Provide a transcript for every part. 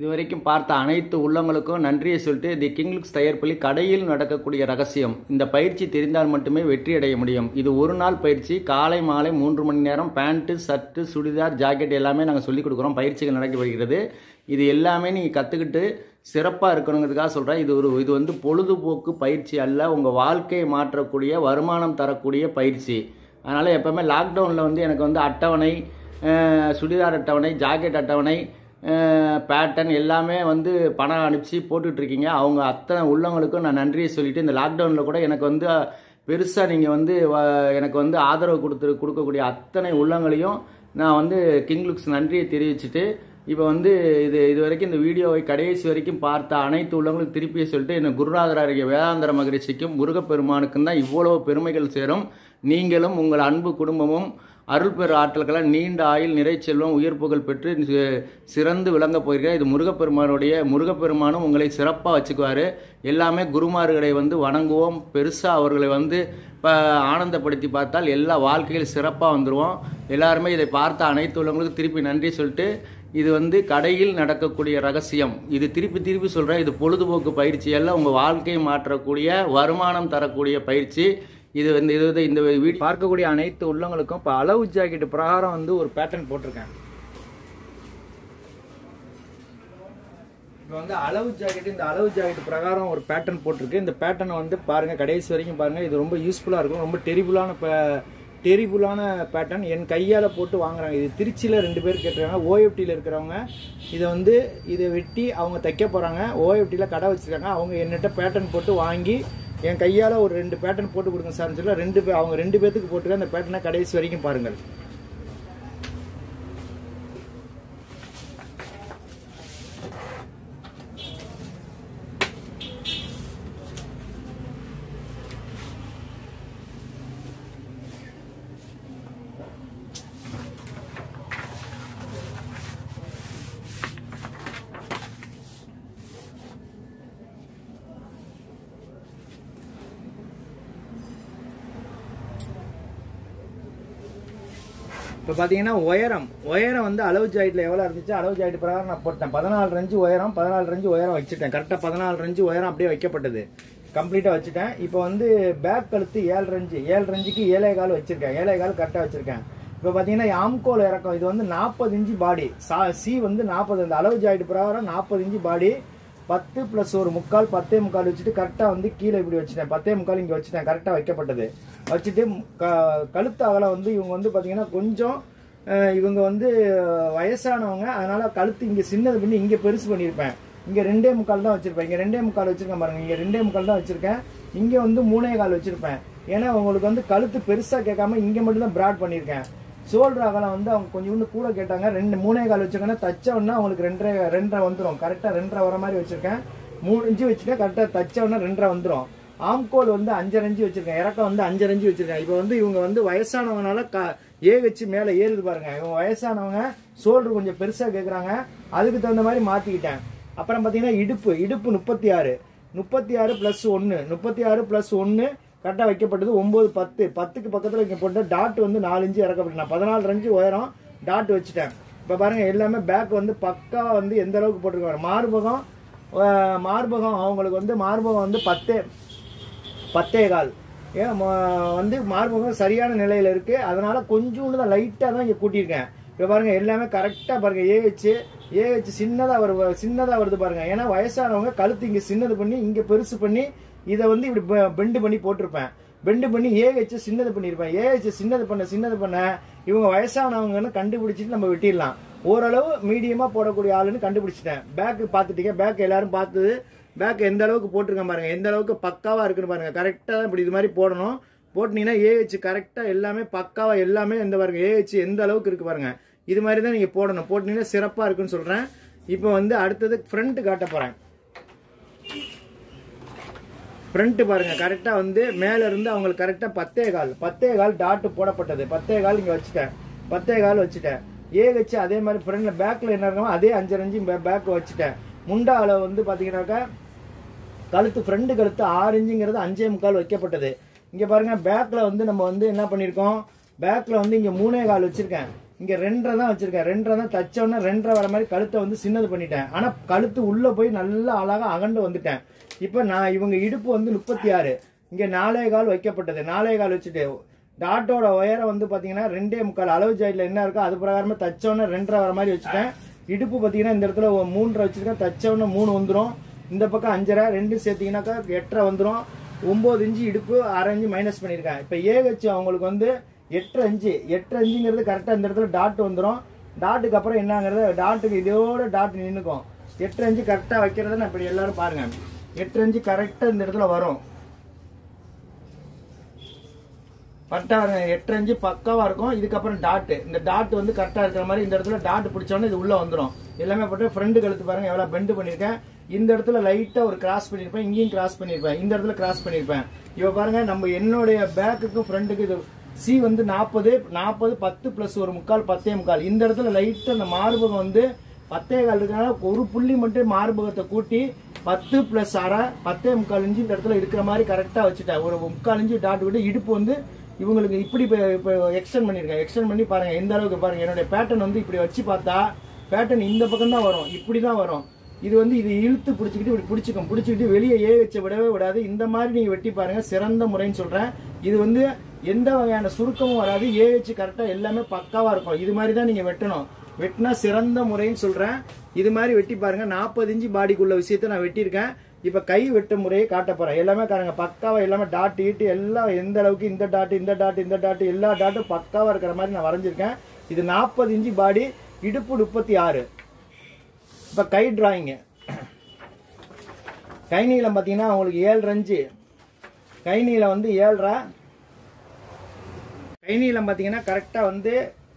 இது வரைக்கும் பார்த்த அனைத்து உள்ளங்களுக்கும் நன்றியை சொல்லிட்டு தி கிங்லுக்ஸ் தயாரிப்பள்ளி கடையில் நடக்கக்கூடிய ரகசியம் இந்த பயிற்சி தெரிந்தால் மட்டுமே வெற்றி அடைய முடியும் இது ஒரு நாள் பயிற்சி காலை மாலை மூன்று மணி நேரம் பேண்ட்டு சர்ட்டு சுடிதார் ஜாக்கெட் எல்லாமே நாங்கள் சொல்லிக் கொடுக்குறோம் பயிற்சிகள் நடக்கப்படுகிறது இது எல்லாமே நீங்கள் கற்றுக்கிட்டு சிறப்பாக இருக்கணுங்கிறதுக்காக சொல்கிறேன் இது ஒரு இது வந்து பொழுதுபோக்கு பயிற்சி அல்ல உங்கள் வாழ்க்கையை மாற்றக்கூடிய வருமானம் தரக்கூடிய பயிற்சி அதனால் எப்போவுமே லாக்டவுனில் வந்து எனக்கு வந்து அட்டவணை அஹ், சுடிதார் அட்டவணை ஜாக்கெட் அட்டவணை பேட்டர்ன் எல்லாமே வந்து பணம் அனுப்பிச்சு போட்டுட்ருக்கீங்க அவங்க அத்தனை உள்ளவங்களுக்கும் நான் நன்றியை சொல்லிட்டு இந்த லாக்டவுனில் கூட எனக்கு வந்து பெருசாக நீங்கள் வந்து வ- எனக்கு வந்து ஆதரவு கொடுத்து கொடுக்கக்கூடிய அத்தனை உள்ளங்களையும் நான் வந்து கிங்லுக்ஸ் நன்றியை தெரிவிச்சுட்டு இப்போ வந்து இது இது வரைக்கும் இந்த வீடியோவை கடைசி வரைக்கும் பார்த்த அனைத்து உள்ளவங்களுக்கும் திருப்பி சொல்லிட்டு இந்த குருநாதராகிய வேதாந்தர மகரிஷிக்கும் முருகப்பெருமானுக்கும் தான் இவ்வளவு பெருமைகள் சேரும் நீங்களும் உங்கள் அன்பு குடும்பமும் அருள் பெரு ஆற்றல்களை நீண்ட ஆயுள் நிறை செல்வம் உயிர் புகழ் பெற்று சி- சிறந்து விளங்க போகிறேன் இது முருகப்பெருமானுடைய முருகப்பெருமானும் உங்களை சிறப்பாக வச்சுக்குவார் எல்லாமே குருமார்களை வந்து வணங்குவோம் பெருசாக அவர்களை வந்து இப்போ ஆனந்தப்படுத்தி பார்த்தால் எல்லா வாழ்க்கையில் சிறப்பாக வந்துடுவோம் எல்லாருமே இதை பார்த்த அனைத்து உள்ளவங்களுக்கும் திருப்பி நன்றி சொல்லிட்டு இது வந்து கடையில் நடக்கக்கூடிய ரகசியம் இது திருப்பி திருப்பி சொல்கிறேன் இது பொழுதுபோக்கு பயிற்சி அல்ல உங்கள் வாழ்க்கையை மாற்றக்கூடிய வருமானம் தரக்கூடிய பயிற்சி இது வந்து இது வந்து இந்த வீடு பார்க்கக்கூடிய அனைத்து உள்ளவங்களுக்கும் இப்போ அளவு ஜாக்கெட் பிரகாரம் வந்து ஒரு பேட்டர்ன் போட்டிருக்கேன் இப்போ வந்து அளவு ஜாக்கெட் இந்த அளவு ஜாக்கெட் பிரகாரம் ஒரு பேட்டர்ன் போட்டிருக்கு இந்த பேட்டர்ன் வந்து பாருங்க கடைசி வரைக்கும் பாருங்க இது ரொம்ப யூஸ்ஃபுல்லாக இருக்கும் ரொம்ப டெரிபுளான டெரிபுளான பேட்டர்ன் என் கையால் போட்டு வாங்குறாங்க இது திருச்சியில் ரெண்டு பேர் கேட்டிருக்காங்க ஓஎஃப்டியில் இருக்கிறவங்க இதை வந்து இதை வெட்டி அவங்க தைக்க போகிறாங்க ஓஎஃப்டியில் கடை வச்சுருக்காங்க அவங்க என்னட்ட பேட்டர்ன் போட்டு வாங்கி என் கையால் ஒரு ரெண்டு பேட்டர்ன் போட்டு கொடுங்க சார்னு சொல்லி ரெண்டு பேர் அவங்க ரெண்டு பேத்துக்கு போட்டுக்க அந்த பேட்டர்னை கடைசி வரைக்கும் பாருங்கள் இப்போ பார்த்தீங்கன்னா உயரம் உயரம் வந்து அளவு ஜாயிட்டில் எவ்வளோ இருந்துச்சு அளவு ஜாயிட் பிரகாரம் நான் போட்டேன் பதினாலு ரஞ்சு உயரம் பதினாலு ரஞ்சு உயரம் வச்சுட்டேன் கரெக்டாக பதினாலு ரஞ்சு உயரம் அப்படியே வைக்கப்பட்டது கம்ப்ளீட்டாக வச்சுட்டேன் இப்போ வந்து பேக் கழுத்து ஏழு ரஞ்சு ஏழு ரஞ்சுக்கு ஏழே கால் வச்சிருக்கேன் ஏழே கால் கரெக்டாக வச்சிருக்கேன் இப்போ பார்த்தீங்கன்னா ஆம்கோல் இறக்கம் இது வந்து நாற்பது இன்ச்சு பாடி சா சி வந்து நாற்பது இந்த அளவு ஜாயிட் பிரகாரம் நாற்பது இன்ச்சு பாடி பத்து ப்ளஸ் ஒரு முக்கால் பத்தே முக்கால் வச்சுட்டு கரெக்டாக வந்து கீழே இப்படி வச்சுட்டேன் பத்தே முக்கால் இங்கே வச்சுட்டேன் கரெக்டாக வைக்கப்பட்டது வச்சுட்டு க கழுத்து அகலம் வந்து இவங்க வந்து பார்த்தீங்கன்னா கொஞ்சம் அஹ், இவங்க வந்து வயசானவங்க அதனால கழுத்து இங்கே சின்னது பண்ணி இங்கே பெருசு பண்ணியிருப்பேன் இங்கே ரெண்டே முக்கால் தான் வச்சிருப்பேன் இங்கே ரெண்டே முக்கால் வச்சிருக்கேன் பாருங்க இங்கே ரெண்டே முக்கால் தான் வச்சிருக்கேன் இங்கே வந்து மூணே கால் வச்சிருப்பேன் ஏன்னா உங்களுக்கு வந்து கழுத்து பெருசாக கேட்காம இங்கே மட்டும் தான் பிராட் பண்ணியிருக்கேன் சோல்டர் அகலம் வந்து அவங்க கொஞ்சம் கூட கேட்டாங்க ரெண்டு மூணே கால் வச்சிருக்கேன்னா தச்சவொன்னா அவங்களுக்கு ரெண்டரை ரெண்டரை வந்துடும் கரெக்டாக ரெண்டரை வர மாதிரி வச்சிருக்கேன் மூணு இன்ச்சு வச்சுட்டேன் கரெக்டாக தச்சவொன்னா ரெண்டரை வந்துடும் ஆம்கோல் வந்து அஞ்சரை இன்ச்சு வச்சிருக்கேன் இறக்கம் வந்து அஞ்சரை இன்ச்சு வச்சிருக்கேன் இப்போ வந்து இவங்க வந்து வயசானவங்கனால க ஏ வச்சு மேலே ஏறுது பாருங்க இவங்க வயசானவங்க சோல்டர் கொஞ்சம் பெருசாக கேட்குறாங்க அதுக்கு தகுந்த மாதிரி மாற்றிக்கிட்டேன் அப்புறம் பார்த்தீங்கன்னா இடுப்பு இடுப்பு முப்பத்தி ஆறு முப்பத்தி ஆறு ப்ளஸ் ஒன்று முப்பத்தி ஆறு ப்ளஸ் ஒன்று கரெக்டாக வைக்கப்பட்டது ஒம்பது பத்து பத்துக்கு பக்கத்தில் வைக்க போட்டு டாட் வந்து நாலு இன்ச்சு இறக்கப்பட்டு நான் பதினாலு ரஞ்சு உயரம் டாட் வச்சுட்டேன் இப்போ பாருங்க எல்லாமே பேக் வந்து பக்கா வந்து எந்த அளவுக்கு போட்டிருக்காங்க மார்பகம் அஹ், மார்பகம் அவங்களுக்கு வந்து மார்பகம் வந்து பத்தே பத்தே கால் ஏன் ம- வந்து மார்பகம் சரியான நிலையில இருக்கு அதனால கொஞ்சோண்டு தான் லைட்டா தான் இங்க கூட்டியிருக்கேன் இப்போ பாருங்க எல்லாமே கரெக்டா பாருங்க ஏ வச்சு ஏ வச்சு சின்னதா வரு சின்னதா வருது பாருங்க ஏன்னா வயசானவங்க கழுத்து இங்க சின்னது பண்ணி இங்க பெருசு பண்ணி இதை வந்து இப்படி பெண்டு பண்ணி போட்டிருப்பேன் பெண்டு பண்ணி ஏ வச்சு சின்னது பண்ணியிருப்பேன் ஏ வச்சு சின்னது பண்ண சின்னது பண்ண இவங்க வயசானவங்கன்னு கண்டுபிடிச்சிட்டு நம்ம வெட்டிடலாம் ஓரளவு மீடியமா போடக்கூடிய ஆளுன்னு கண்டுபிடிச்சிட்டேன் பேக் பார்த்துட்டீங்க பேக் எல்லாரும் பார்த்தது பேக் எந்த அளவுக்கு போட்டிருக்கேன் பாருங்க எந்த அளவுக்கு பக்காவா இருக்குன்னு பாருங்க கரெக்டா இப்படி இது மாதிரி போடணும் போட்டீங்கன்னா ஏஹெச் கரெக்டா எல்லாமே பக்காவா எல்லாமே எந்த பாருங்க ஏஹெச் எந்த அளவுக்கு இருக்கு பாருங்க இது மாதிரி தான் நீங்க போடணும் போட்டீங்கன்னா சிறப்பா இருக்குன்னு சொல்றேன் இப்போ வந்து அடுத்தது ஃப்ரண்ட் காட்ட போறேன் ஃப்ரண்ட் பாருங்க கரெக்டா வந்து மேல இருந்து அவங்களுக்கு கரெக்டா பத்தே கால் பத்தே கால் டாட் போடப்பட்டது பத்தே கால் இங்க வச்சுட்டேன் பத்தே கால் வச்சுட்டேன் ஏ வச்சு அதே மாதிரி ஃப்ரண்ட்ல பேக்ல என்ன இருக்கோ அதே அஞ்சரை அஞ்சு பேக் வச்சுட்டேன் முண்டா அளவு வந்து பாத்தீங்கன்னாக்கா கழுத்து ஃப்ரண்ட் கழுத்து ஆறு இன்ச்சுங்கிறது அஞ்சே முக்கால் வைக்கப்பட்டது இங்க பாருங்க பேக்ல வந்து நம்ம வந்து என்ன பண்ணிருக்கோம் பேக்ல வந்து இங்க மூணே கால் வச்சிருக்கேன் இங்க ரெண்டரை தான் வச்சிருக்கேன் ரெண்டரை தான் தச்ச உடனே ரெண்டரை வர மாதிரி கழுத்தை வந்து சின்னது பண்ணிட்டேன் ஆனா கழுத்து உள்ள போய் நல்லா அழகா அகண்டு வந்துட்டேன் இப்ப நான் இவங்க இடுப்பு வந்து முப்பத்தி ஆறு இங்க நாலே கால் வைக்கப்பட்டது நாலே கால் வச்சுட்டு டாட்டோட உயரம் வந்து பாத்தீங்கன்னா ரெண்டே முக்கால் அளவு ஜாயிட்ல என்ன இருக்கோ அது பிரகாரமா தச்ச உடனே ரெண்டரை வர மாதிரி வச்சுட்டேன் இடுப்பு பாத்தீங்கன்னா இந்த இடத்துல ஒரு மூன்றரை வச்சிருக்கேன் தச்ச உடனே மூணு வந்துரும் இந்த பக்கம் அஞ்சரை ரெண்டு சேர்த்தீங்கன்னாக்கா எட்டரை வந்துரும் ஒன்பது இன்ச்சு இடுப்பு அரை இன்ச்சு மைனஸ் பண்ணியிருக்கேன் இப்போ ஏ வச்சு அவங்களுக்கு வந்து எட்டரை இன்ச்சு எட்டரை இன்ச்சுங்கிறது கரெக்டாக இந்த இடத்துல டாட் வந்துடும் டாட்டுக்கு அப்புறம் என்னங்கிறது டாட்டுக்கு இதோட டாட் நின்றுக்கும் எட்டரை இன்ச்சு கரெக்டாக வைக்கிறத நான் இப்படி எல்லாரும் பாருங்க எட்டரை இன்ச்சு கரெக்டாக இந்த இடத்துல வரும் பட்டா எட்டரை இன்ச்சு பக்காவா இருக்கும் இதுக்கப்புறம் டாட் இந்த டாட் வந்து கரெக்டா இருக்கிற மாதிரி இந்த இடத்துல டாட் பிடிச்சோன்னே இது உள்ள வந்துடும் எல்லாமே போட்டு ஃப்ரெண்டு கழுத்து பாருங்க எவ்வளவு பெண்ட் பண்ணிருக்கேன் இந்த இடத்துல லைட்டா ஒரு கிராஸ் பண்ணிருப்பேன் இங்கேயும் கிராஸ் பண்ணிருப்பேன் இந்த இடத்துல கிராஸ் பண்ணிருப்பேன் இவ பாருங்க நம்ம என்னுடைய பேக்குக்கும் ஃப்ரண்ட்டுக்கு இது சி வந்து நாற்பது நாற்பது பத்து பிளஸ் ஒரு முக்கால் பத்தே முக்கால் இந்த இடத்துல லைட்டா அந்த மார்பகம் வந்து பத்தே கால் இருக்கனால ஒரு புள்ளி மட்டும் மார்பகத்தை கூட்டி பத்து பிளஸ் அரை பத்தே முக்கால் இன்ச்சு இந்த இடத்துல இருக்கிற மாதிரி கரெக்டா வச்சுட்டேன் ஒரு முக்கால் இன்ச்சு டாட் விட்டு இடுப்பு வந்து இவங்களுக்கு இப்படி இப்போ எக்ஸ்டெண்ட் பண்ணிருக்கேன் எக்ஸ்டெண்ட் பண்ணி பாருங்க எந்த அளவுக்கு பாருங்க என்னுடைய பேட்டர்ன் வந்து இப்படி வச்சு பார்த்தா பேட்டர்ன் இந்த பக்கம் தான் வரும் இப்படி தான் வரும் இது வந்து இது இழுத்து பிடிச்சிக்கிட்டு இப்படி பிடிச்சிக்கும் பிடிச்சிக்கிட்டு வெளியே ஏ வச்ச விடவே விடாது இந்த மாதிரி நீங்க வெட்டி பாருங்க சிறந்த முறைன்னு சொல்றேன் இது வந்து எந்த வகையான சுருக்கமும் வராது ஏ வச்சு கரெக்டா எல்லாமே பக்காவா இருக்கும் இது மாதிரி தான் நீங்க வெட்டணும் வெட்டினா சிறந்த முறைன்னு சொல்றேன் இது மாதிரி வெட்டி பாருங்க நாற்பது இன்ச்சு பாடிக்குள்ள விஷயத்த நான் வெட்டியிருக்கேன் இப்ப கை வெட்ட முறையை காட்ட போறேன் எல்லாமே காரங்க பக்காவா எல்லாமே டாட் ஈட்டு எல்லாம் எந்த அளவுக்கு இந்த டாட் இந்த டாட் இந்த டாட் எல்லா டாட்டும் பக்காவா இருக்கிற மாதிரி நான் வரைஞ்சிருக்கேன் இது நாற்பது இன்ச்சு பாடி இடுப்பு முப்பத்தி ஆறு இப்ப கை டிராயிங் கை நீளம் பாத்தீங்கன்னா உங்களுக்கு ஏழு ரஞ்சு கை நீளம் வந்து ஏழ்ரை கை நீளம் பாத்தீங்கன்னா கரெக்டா வந்து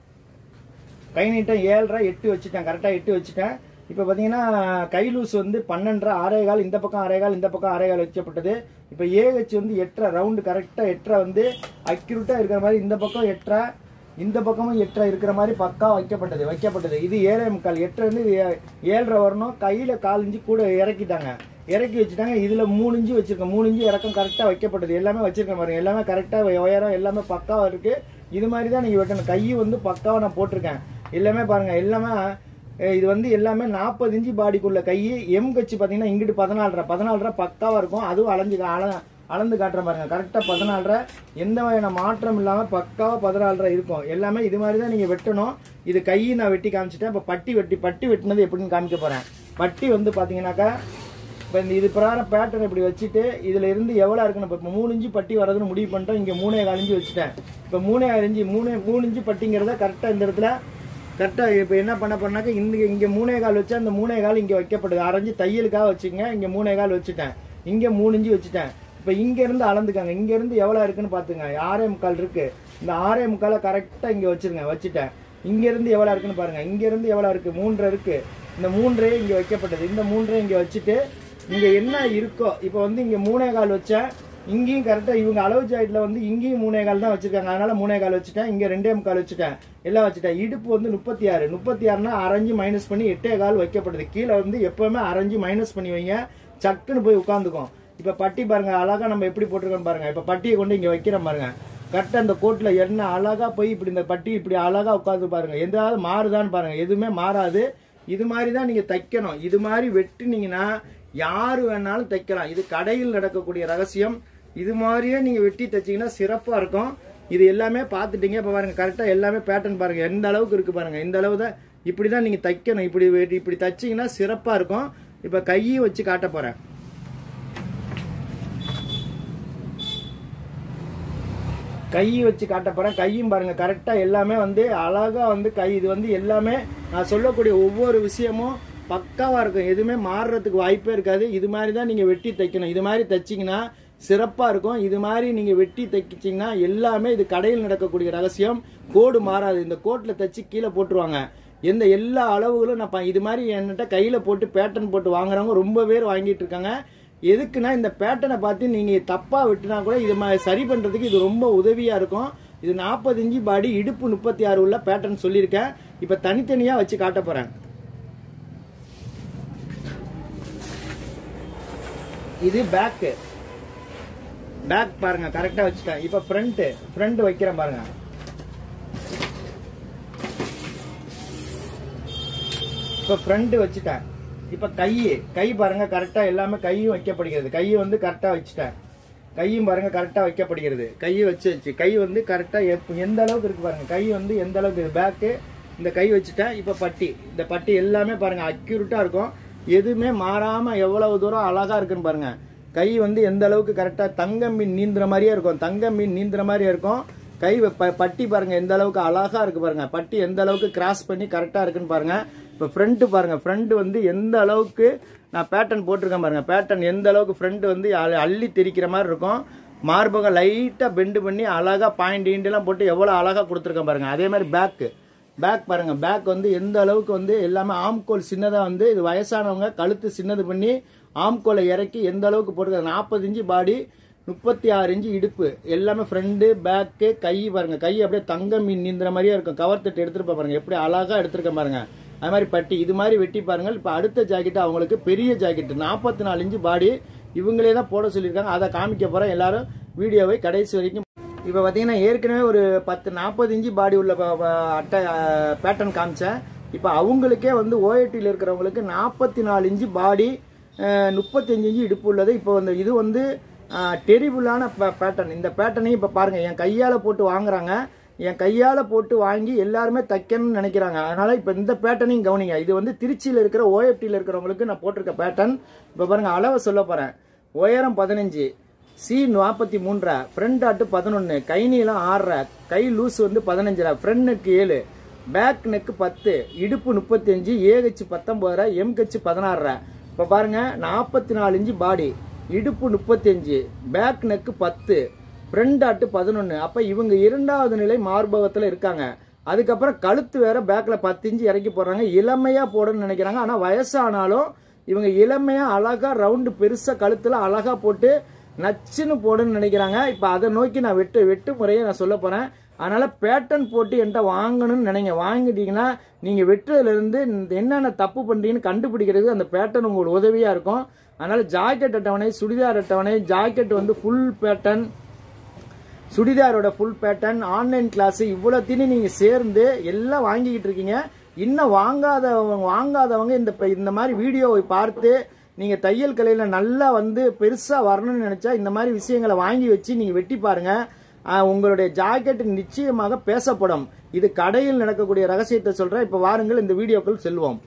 கை நீட்டம் ஏழரை எட்டு வச்சுட்டேன் கரெக்டாக எட்டு வச்சுட்டேன் இப்போ பார்த்தீங்கன்னா கை லூஸ் வந்து பன்னெண்டரை ஆறே கால் இந்த பக்கம் ஆறே கால் இந்த பக்கம் ஆறே கால் வச்சப்பட்டது இப்போ ஏ வச்சு வந்து எட்டரை ரவுண்டு கரெக்டாக எட்டரை வந்து அக்யூரேட்டாக இருக்கிற மாதிரி இந்த பக்கம் எட்டரை இந்த பக்கமும் எட்டரை இருக்கிற மாதிரி பக்கா வைக்கப்பட்டது வைக்கப்பட்டது இது ஏழே முக்கால் எட்டரை வந்து ஏ- ஏழரை வரணும் கையில் கால் இன்ச்சு கூட இறக்கிட்டாங்க இறக்கி வச்சுட்டாங்க இதில் மூணு இன்ச்சு வச்சிருக்கேன் மூணு இன்ச்சு இறக்கம் கரெக்டாக வைக்கப்பட்டது எல்லாமே வச்சிருக்கேன் பாருங்க எல்லாமே கரெக்டாக உயரம் எல்லாமே பக்காவாக இருக்கு இது மாதிரி தான் நீங்கள் வெட்டணும் கை வந்து பக்காவாக நான் போட்டிருக்கேன் எல்லாமே பாருங்க எல்லாமே அஹ், இது வந்து எல்லாமே நாற்பது இன்ச்சு பாடிக்குள்ள கை எம் கட்சி பார்த்தீங்கன்னா இங்கிட்டு பதினாலரை பதினாலரை பக்காவாக இருக்கும் அதுவும் அலைஞ்சு கா- அள அளந்து காட்டுறேன் பாருங்க கரெக்டாக பதினாலரை எந்த வகையான மாற்றம் இல்லாமல் பக்காவாக பதினாலரை இருக்கும் எல்லாமே இது மாதிரி தான் நீங்கள் வெட்டணும் இது கையை நான் வெட்டி காமிச்சிட்டேன் இப்போ பட்டி வெட்டி பட்டி வெட்டினது எப்படின்னு காமிக்க போகிறேன் பட்டி வந்து பார்த்தீங்கன்னாக்கா இப்போ இந்த இது பிரகாரம் பேட்டர்ன் இப்படி வச்சுட்டு இதுல இருந்து எவ்வளோ இருக்குன்னு இப்போ மூணு இன்ச்சு பட்டி வரதுன்னு முடிவு பண்ணிட்டோம் இங்கே மூணே கால் இன்ச்சு வச்சுட்டேன் இப்போ மூணே கால் இன்ச்சு மூணு மூணு இன்ச்சு பட்டிங்கிறத கரெக்டாக இந்த இடத்துல கரெக்டாக இப்போ என்ன பண்ண பண்ணாக்க இந்த இங்கே மூணே கால் வச்சா அந்த மூணே கால் இங்கே வைக்கப்படுது அரைஞ்சு தையலுக்காக வச்சுக்கங்க இங்கே மூணே கால் வச்சுட்டேன் இங்கே மூணு இன்ச்சு வச்சுட்டேன் இப்போ இங்கேருந்து அளந்துக்காங்க இங்கேருந்து எவ்வளோ இருக்குன்னு பார்த்துங்க ஆறே முக்கால் இருக்கு இந்த ஆறே முக்காலை கரெக்டாக இங்கே வச்சிருங்க வச்சுட்டேன் இங்கேருந்து எவ்வளோ இருக்குன்னு பாருங்க இங்கேருந்து எவ்வளோ இருக்கு மூன்றரை இருக்கு இந்த மூன்றே இங்கே வைக்கப்பட்டது இந்த மூன்றே இங்கே வச்சுட்டு இங்க என்ன இருக்கோ இப்போ வந்து இங்க மூணே கால் வச்சேன் இங்கேயும் கரெக்டா இவங்க அளவு ஜாயிட்ல வந்து இங்கேயும் மூணே கால் தான் வச்சிருக்காங்க அதனால மூணே கால் வச்சுட்டேன் இங்க ரெண்டே முக்கால் வச்சுட்டேன் எல்லாம் வச்சுட்டேன் இடுப்பு வந்து முப்பத்தி ஆறு முப்பத்தி ஆறுனா அரைஞ்சு மைனஸ் பண்ணி எட்டே கால் வைக்கப்படுது கீழே வந்து எப்பவுமே அரைஞ்சு மைனஸ் பண்ணி வைங்க சக்குன்னு போய் உட்காந்துக்கும் இப்ப பட்டி பாருங்க அழகா நம்ம எப்படி போட்டிருக்கோம் பாருங்க இப்ப பட்டியை கொண்டு இங்க வைக்கிறோம் பாருங்க கரெக்டா அந்த கோட்ல என்ன அழகா போய் இப்படி இந்த பட்டி இப்படி அழகா உட்காந்து பாருங்க எதாவது மாறுதான்னு பாருங்க எதுவுமே மாறாது இது மாதிரி தான் நீங்க தைக்கணும் இது மாதிரி வெட்டினீங்கன்னா யாரு வேணாலும் தைக்கலாம் இது கடையில் நடக்கக்கூடிய ரகசியம் இது மாதிரியே நீங்க வெட்டி தைச்சீங்கன்னா சிறப்பா இருக்கும் இது எல்லாமே பார்த்துட்டீங்க இப்ப பாருங்க கரெக்டா எல்லாமே பேட்டர்ன் பாருங்க எந்த அளவுக்கு இருக்கு பாருங்க இந்த அளவு தான் இப்படிதான் நீங்க தைக்கணும் இப்படி வெட்டி- இப்படி தைச்சீங்கன்னா சிறப்பா இருக்கும் இப்ப கையும் வச்சு காட்ட போறேன் கை வச்சு காட்ட போறேன் கையும் பாருங்க கரெக்டா எல்லாமே வந்து அழகா வந்து கை இது வந்து எல்லாமே நான் சொல்லக்கூடிய ஒவ்வொரு விஷயமும் பக்காவா இருக்கும் எதுவுமே மாறுறதுக்கு வாய்ப்பே இருக்காது இது மாதிரி தான் நீங்க வெட்டி தைக்கணும் இது மாதிரி தைச்சீங்கன்னா சிறப்பா இருக்கும் இது மாதிரி நீங்க வெட்டி தைச்சிங்கன்னா எல்லாமே இது கடையில் நடக்கக்கூடிய ரகசியம் கோடு மாறாது இந்த கோட்ல தைச்சு கீழே போட்டுருவாங்க எந்த எல்லா அளவுகளும் நான் ப- இது மாதிரி என்கிட்ட கையில போட்டு பேட்டர்ன் போட்டு வாங்குறவங்க ரொம்ப பேர் வாங்கிட்டு இருக்காங்க எதுக்குன்னா இந்த பேட்டர்னை பார்த்து நீங்க தப்பா விட்டுனா கூட இது மா- சரி பண்றதுக்கு இது ரொம்ப உதவியா இருக்கும் இது நாற்பது இன்ச்சு பாடி இடுப்பு முப்பத்தி ஆறு உள்ள பேட்டர்ன் சொல்லியிருக்கேன் இப்ப தனித்தனியா வச்சு காட்ட போறேன் இது பேக்கு பேக் பாருங்க கரெக்டா வச்சுட்டேன் இப்ப ஃப்ரண்ட் ஃப்ரண்ட் வைக்கிறேன் பாருங்க இப்போ ஃப்ரண்ட் வச்சுட்டேன் இப்போ கை கை பாருங்க கரெக்டா எல்லாமே கையும் வைக்கப்படுகிறது கை வந்து கரெக்டா வச்சுட்டேன் கையும் பாருங்க கரெக்டா வைக்கப்படுகிறது கை வச்சு வச்சு கை வந்து கரெக்டா எப்- எந்த அளவுக்கு இருக்கு பாருங்க கை வந்து எந்த அளவுக்கு பேக்கு இந்த கை வச்சுட்டேன் இப்போ பட்டி இந்த பட்டி எல்லாமே பாருங்க அக்யூரேட்டா இருக்கும் எதுவுமே மாறாம எவ்வளவு தூரம் அழகா இருக்குன்னு பாருங்க கை வந்து எந்த அளவுக்கு கரெக்டா தங்க மீன் நீந்துற மாதிரியே இருக்கும் தங்க மீன் நீந்துற மாதிரியே இருக்கும் கை வ- ப- பட்டி பாருங்க எந்த அளவுக்கு அழகா இருக்கு பாருங்க பட்டி எந்த அளவுக்கு கிராஸ் பண்ணி கரெக்டா இருக்குன்னு பாருங்க இப்போ ஃப்ரண்ட் பாருங்க ஃப்ரண்ட் வந்து எந்த அளவுக்கு நான் பேட்டர்ன் போட்டிருக்கேன் பாருங்க பேட்டர்ன் எந்த அளவுக்கு ஃப்ரண்ட் வந்து அள்ளி- அள்ளி தெரிக்கிற மாதிரி இருக்கும் மார்பகம் லைட்டா பெண்டு பண்ணி அழகா பாயிண்ட் எல்லாம் போட்டு எவ்வளவு அழகா கொடுத்துருக்கேன் பாருங்க அதே மாதிரி பேக்கு பேக் பாருங்க பேக் வந்து எந்த அளவுக்கு வந்து எல்லாமே ஆம்கோல் சின்னதா வந்து இது வயசானவங்க கழுத்து சின்னது பண்ணி ஆம்கோலை இறக்கி எந்த அளவுக்கு போட்டுருக்காங்க நாற்பது இன்ச்சு பாடி முப்பத்தி ஆறு இன்ச்சு இடுப்பு எல்லாமே ஃப்ரண்ட் பேக்கு கை பாருங்க கை அப்படியே தங்க மீன் நீந்துற மாதிரியே இருக்கும் கவர் தட்டு எடுத்துருப்பா பாருங்க எப்படி அழகா எடுத்திருக்கேன் பாருங்க அது மாதிரி பட்டி இது மாதிரி வெட்டி பாருங்க இப்போ அடுத்த ஜாக்கெட் அவங்களுக்கு பெரிய ஜாக்கெட் நாற்பத்தி நாலு இன்ச்சு பாடி இவங்களே தான் போட சொல்லியிருக்காங்க அதை காமிக்க போறேன் எல்லாரும் வீடியோவை கடைசி வரைக்கும் இப்போ பார்த்தீங்கன்னா ஏற்கனவே ஒரு பத்து நாற்பது இன்ச்சு பாடி உள்ள ப- ப- அட்டை பேட்டர்ன் காமிச்சேன் இப்போ அவங்களுக்கே வந்து ஓஐடியில் இருக்கிறவங்களுக்கு நாற்பத்தி நாலு இன்ச்சு பாடி முப்பத்தஞ்சு இன்ச்சு இடுப்பு உள்ளது இப்போ வந்து இது வந்து டெரிபிளான பேட்டர்ன் இந்த பேட்டர்னையும் இப்போ பாருங்க என் கையால் போட்டு வாங்குறாங்க என் கையால் போட்டு வாங்கி எல்லாருமே தைக்கணும்னு நினைக்கிறாங்க அதனால இப்போ இந்த பேட்டர்னையும் கவனிங்க இது வந்து திருச்சியில் இருக்கிற ஓஎஃப்டியில் இருக்கிறவங்களுக்கு நான் போட்டிருக்க பேட்டர்ன் இப்போ பாருங்க அளவை சொல்ல போகிறேன் உயரம் பதினஞ்சு சி நாற்பத்தி மூன்றரை ஃப்ரண்ட் ஆட்டு பதினொன்று கை நீளம் ஆறரை கை லூஸ் வந்து பதினஞ்சரை ஃப்ரண்ட் நெக் ஏழு பேக் நெக் பத்து இடுப்பு முப்பத்தஞ்சு ஏ கச்சு பத்தொன்பதரை எம் கச்சு பதினாறரை இப்போ பாருங்க நாற்பத்தி நாலு இன்ச்சு பாடி இடுப்பு முப்பத்தஞ்சு பேக் நெக் பத்து ஃப்ரண்ட் ஆட்டு பதினொன்று அப்போ இவங்க இரண்டாவது நிலை மார்பகத்தில் இருக்காங்க அதுக்கப்புறம் கழுத்து வேற பேக்கில் பத்து இன்ச்சு இறக்கி போடுறாங்க இளமையாக போடணும்னு நினைக்கிறாங்க ஆனால் வயசானாலும் இவங்க இளமையாக அழகா ரவுண்டு பெருசாக கழுத்தில் அழகா போட்டு நச்சுன்னு போடணும்னு நினைக்கிறாங்க இப்போ அதை நோக்கி நான் வெட்டு வெட்டு முறையை நான் சொல்ல போகிறேன் அதனால பேட்டர்ன் போட்டு என்கிட்ட வாங்கணும்னு நினைங்க வாங்கிட்டீங்கன்னா நீங்கள் வெட்டுறதுலேருந்து என்னென்ன தப்பு பண்ணுறீங்கன்னு கண்டுபிடிக்கிறதுக்கு அந்த பேட்டர்ன் உங்களுக்கு உதவியாக இருக்கும் அதனால ஜாக்கெட் அட்டவணை சுடிதார் அட்டவணை ஜாக்கெட் வந்து ஃபுல் பேட்டர்ன் சுடிதாரோட ஃபுல் பேட்டர்ன் ஆன்லைன் கிளாஸ் இவ்வளோத்தையும் நீங்க சேர்ந்து எல்லாம் வாங்கிக்கிட்டு இருக்கீங்க இன்னும் வாங்காதவங்க வாங்காதவங்க இந்த ப- இந்த மாதிரி வீடியோவை பார்த்து நீங்க தையல் கலையில நல்லா வந்து பெருசா வரணும்னு நினைச்சா இந்த மாதிரி விஷயங்களை வாங்கி வச்சு நீங்க வெட்டி பாருங்க ஆஹ், உங்களுடைய ஜாக்கெட் நிச்சயமாக பேசப்படும் இது கடையில் நடக்கக்கூடிய ரகசியத்தை சொல்றேன் இப்ப வாருங்கள் இந்த வீடியோக்குள் செல்வோம்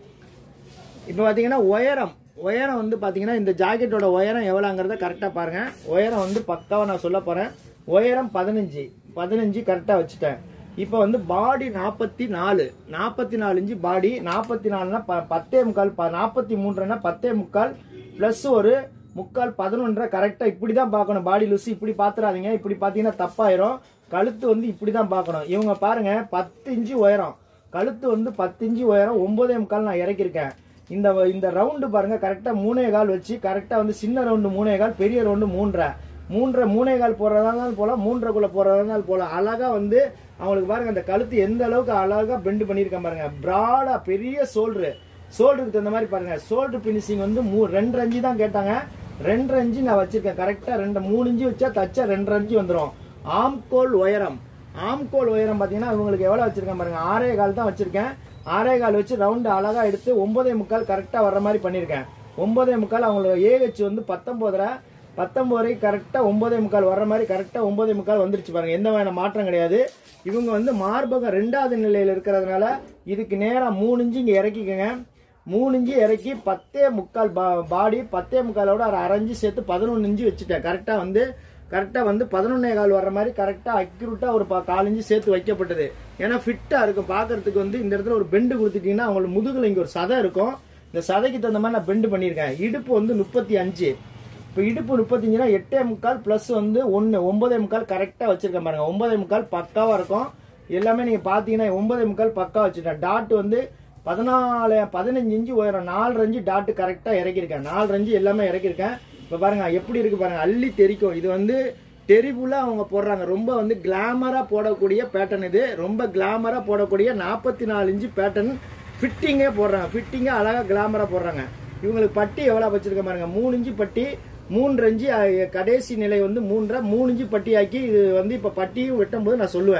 இப்போ பார்த்தீங்கன்னா உயரம் உயரம் வந்து பார்த்தீங்கன்னா இந்த ஜாக்கெட்டோட உயரம் எவ்வளோங்கிறத கரெக்டாக பாருங்க உயரம் வந்து பக்காவாக நான் சொல்ல போகிறேன் உயரம் பதினஞ்சு பதினஞ்சு கரெக்டாக வச்சுட்டேன் இப்போ வந்து பாடி நாற்பத்தி நாலு நாற்பத்தி நாலு இன்ச்சு பாடி நாற்பத்தி நாலுனா ப பத்தே முக்கால் ப நாற்பத்தி மூன்றுனா பத்தே முக்கால் ப்ளஸ் ஒரு முக்கால் பதினொன்றரை கரெக்டாக இப்படி தான் பார்க்கணும் பாடி லூஸ் இப்படி பார்த்துறாதீங்க இப்படி பார்த்தீங்கன்னா தப்பாயிரும் கழுத்து வந்து இப்படி தான் பார்க்கணும் இவங்க பாருங்க பத்து இன்ச்சு உயரம் கழுத்து வந்து பத்து இன்ச்சு உயரம் ஒன்பதே முக்கால் நான் இறக்கியிருக்கேன் இந்த இந்த ரவுண்டு பாருங்க கரெக்டா மூணே கால் வச்சு கரெக்டா வந்து சின்ன ரவுண்டு மூணே கால் பெரிய ரவுண்டு மூன்றரை மூன்றரை மூணே கால் போடுறதா இருந்தாலும் போலாம் மூன்றரைக்குள்ள போடுறதா இருந்தாலும் போலாம் அழகா வந்து அவங்களுக்கு பாருங்க அந்த கழுத்து எந்த அளவுக்கு அழகா பெண்ட் பண்ணியிருக்கேன் பாருங்க பிராடா பெரிய சோல்டரு சோல்டருக்கு தகுந்த மாதிரி பாருங்க சோல்டர் பினிஷிங் வந்து மூ ரெண்டு அஞ்சு தான் கேட்டாங்க ரெண்டு அஞ்சு நான் வச்சிருக்கேன் கரெக்டா ரெண்டு மூணு இன்ச்சு வச்சா தச்சா ரெண்டு அஞ்சு வந்துடும் ஆம்கோல் உயரம் ஆம்கோல் உயரம் பாத்தீங்கன்னா இவங்களுக்கு எவ்வளவு வச்சிருக்கேன் பாருங்க ஆறே கால் தான் வச்சிருக்கேன் ஆறே கால் வச்சு ரவுண்டு அழகா எடுத்து ஒன்பதே முக்கால் கரெக்டா வர்ற மாதிரி பண்ணியிருக்கேன் ஒன்பதே முக்கால் அவங்களோட ஏஹெச் வந்து பத்தொன்பதரை பத்தொன்பது கரெக்டா ஒன்பதே முக்கால் வர்ற மாதிரி கரெக்டா ஒன்பதே முக்கால் வந்துருச்சு பாருங்க எந்த வகையான மாற்றம் கிடையாது இவங்க வந்து மார்பகம் ரெண்டாவது நிலையில இருக்கிறதுனால இதுக்கு நேரா மூணு இன்ச்சு இங்க இறக்கிக்கங்க மூணு இன்ச்சு இறக்கி பத்தே முக்கால் பா- பாடி பத்தே முக்காலோட ஒரு அரைஞ்சு சேர்த்து பதினொன்று இன்ச்சு வச்சுட்டேன் கரெக்டாக வந்து கரெக்டாக வந்து பதினொன்னே கால் வர்ற மாதிரி கரெக்டாக அக்யூரேட்டாக ஒரு பா- கால் இன்ச்சு சேர்த்து வைக்கப்பட்டது ஏன்னா ஃபிட்டாக இருக்கும் பார்க்கறதுக்கு வந்து இந்த இடத்துல ஒரு பெண்டு கொடுத்துட்டீங்கன்னா அவங்களுக்கு முதுகுல இங்கே ஒரு சதை இருக்கும் இந்த சதைக்கு தகுந்த மாதிரி நான் பெண்டு பண்ணியிருக்கேன் இடுப்பு வந்து முப்பத்தி அஞ்சு இப்போ இடுப்பு முப்பத்தஞ்சுனா எட்டே முக்கால் ப்ளஸ் வந்து ஒன்று ஒன்பதே முக்கால் கரெக்டாக வச்சிருக்கேன் பாருங்க ஒன்பதே முக்கால் பக்காவாக இருக்கும் எல்லாமே நீங்கள் பார்த்தீங்கன்னா ஒன்பதே முக்கால் பக்கா வச்சுட்டேன் டாட் வந்து பதினாலு பதினஞ்சு இன்ச்சு உயரம் நாலு இன்ச்சு டாட் கரெக்டாக இறக்கியிருக்கேன் நாலு இன்ச்சு எல்லாமே இறக்கியிருக்கேன் இப்போ பாருங்க எப்படி இருக்கு பாருங்க அள்ளி தெரிக்கும் இது வந்து டெரிபுலா அவங்க போடுறாங்க ரொம்ப வந்து கிளாமரா போடக்கூடிய பேட்டர்ன் இது ரொம்ப கிளாமரா போடக்கூடிய நாற்பத்தி நாலு இன்ச்சு பேட்டர்ன் ஃபிட்டிங்கே போடுறாங்க ஃபிட்டிங்கே அழகா கிளாமரா போடுறாங்க இவங்களுக்கு பட்டி எவ்வளோ வச்சிருக்க பாருங்க மூணு இன்ச்சு பட்டி மூன்று இன்ச்சு அஹ், கடைசி நிலை வந்து மூன்றரை மூணு இன்ச்சு பட்டி ஆக்கி இது வந்து இப்போ பட்டியும் வெட்டும்போது நான் சொல்லுவேன்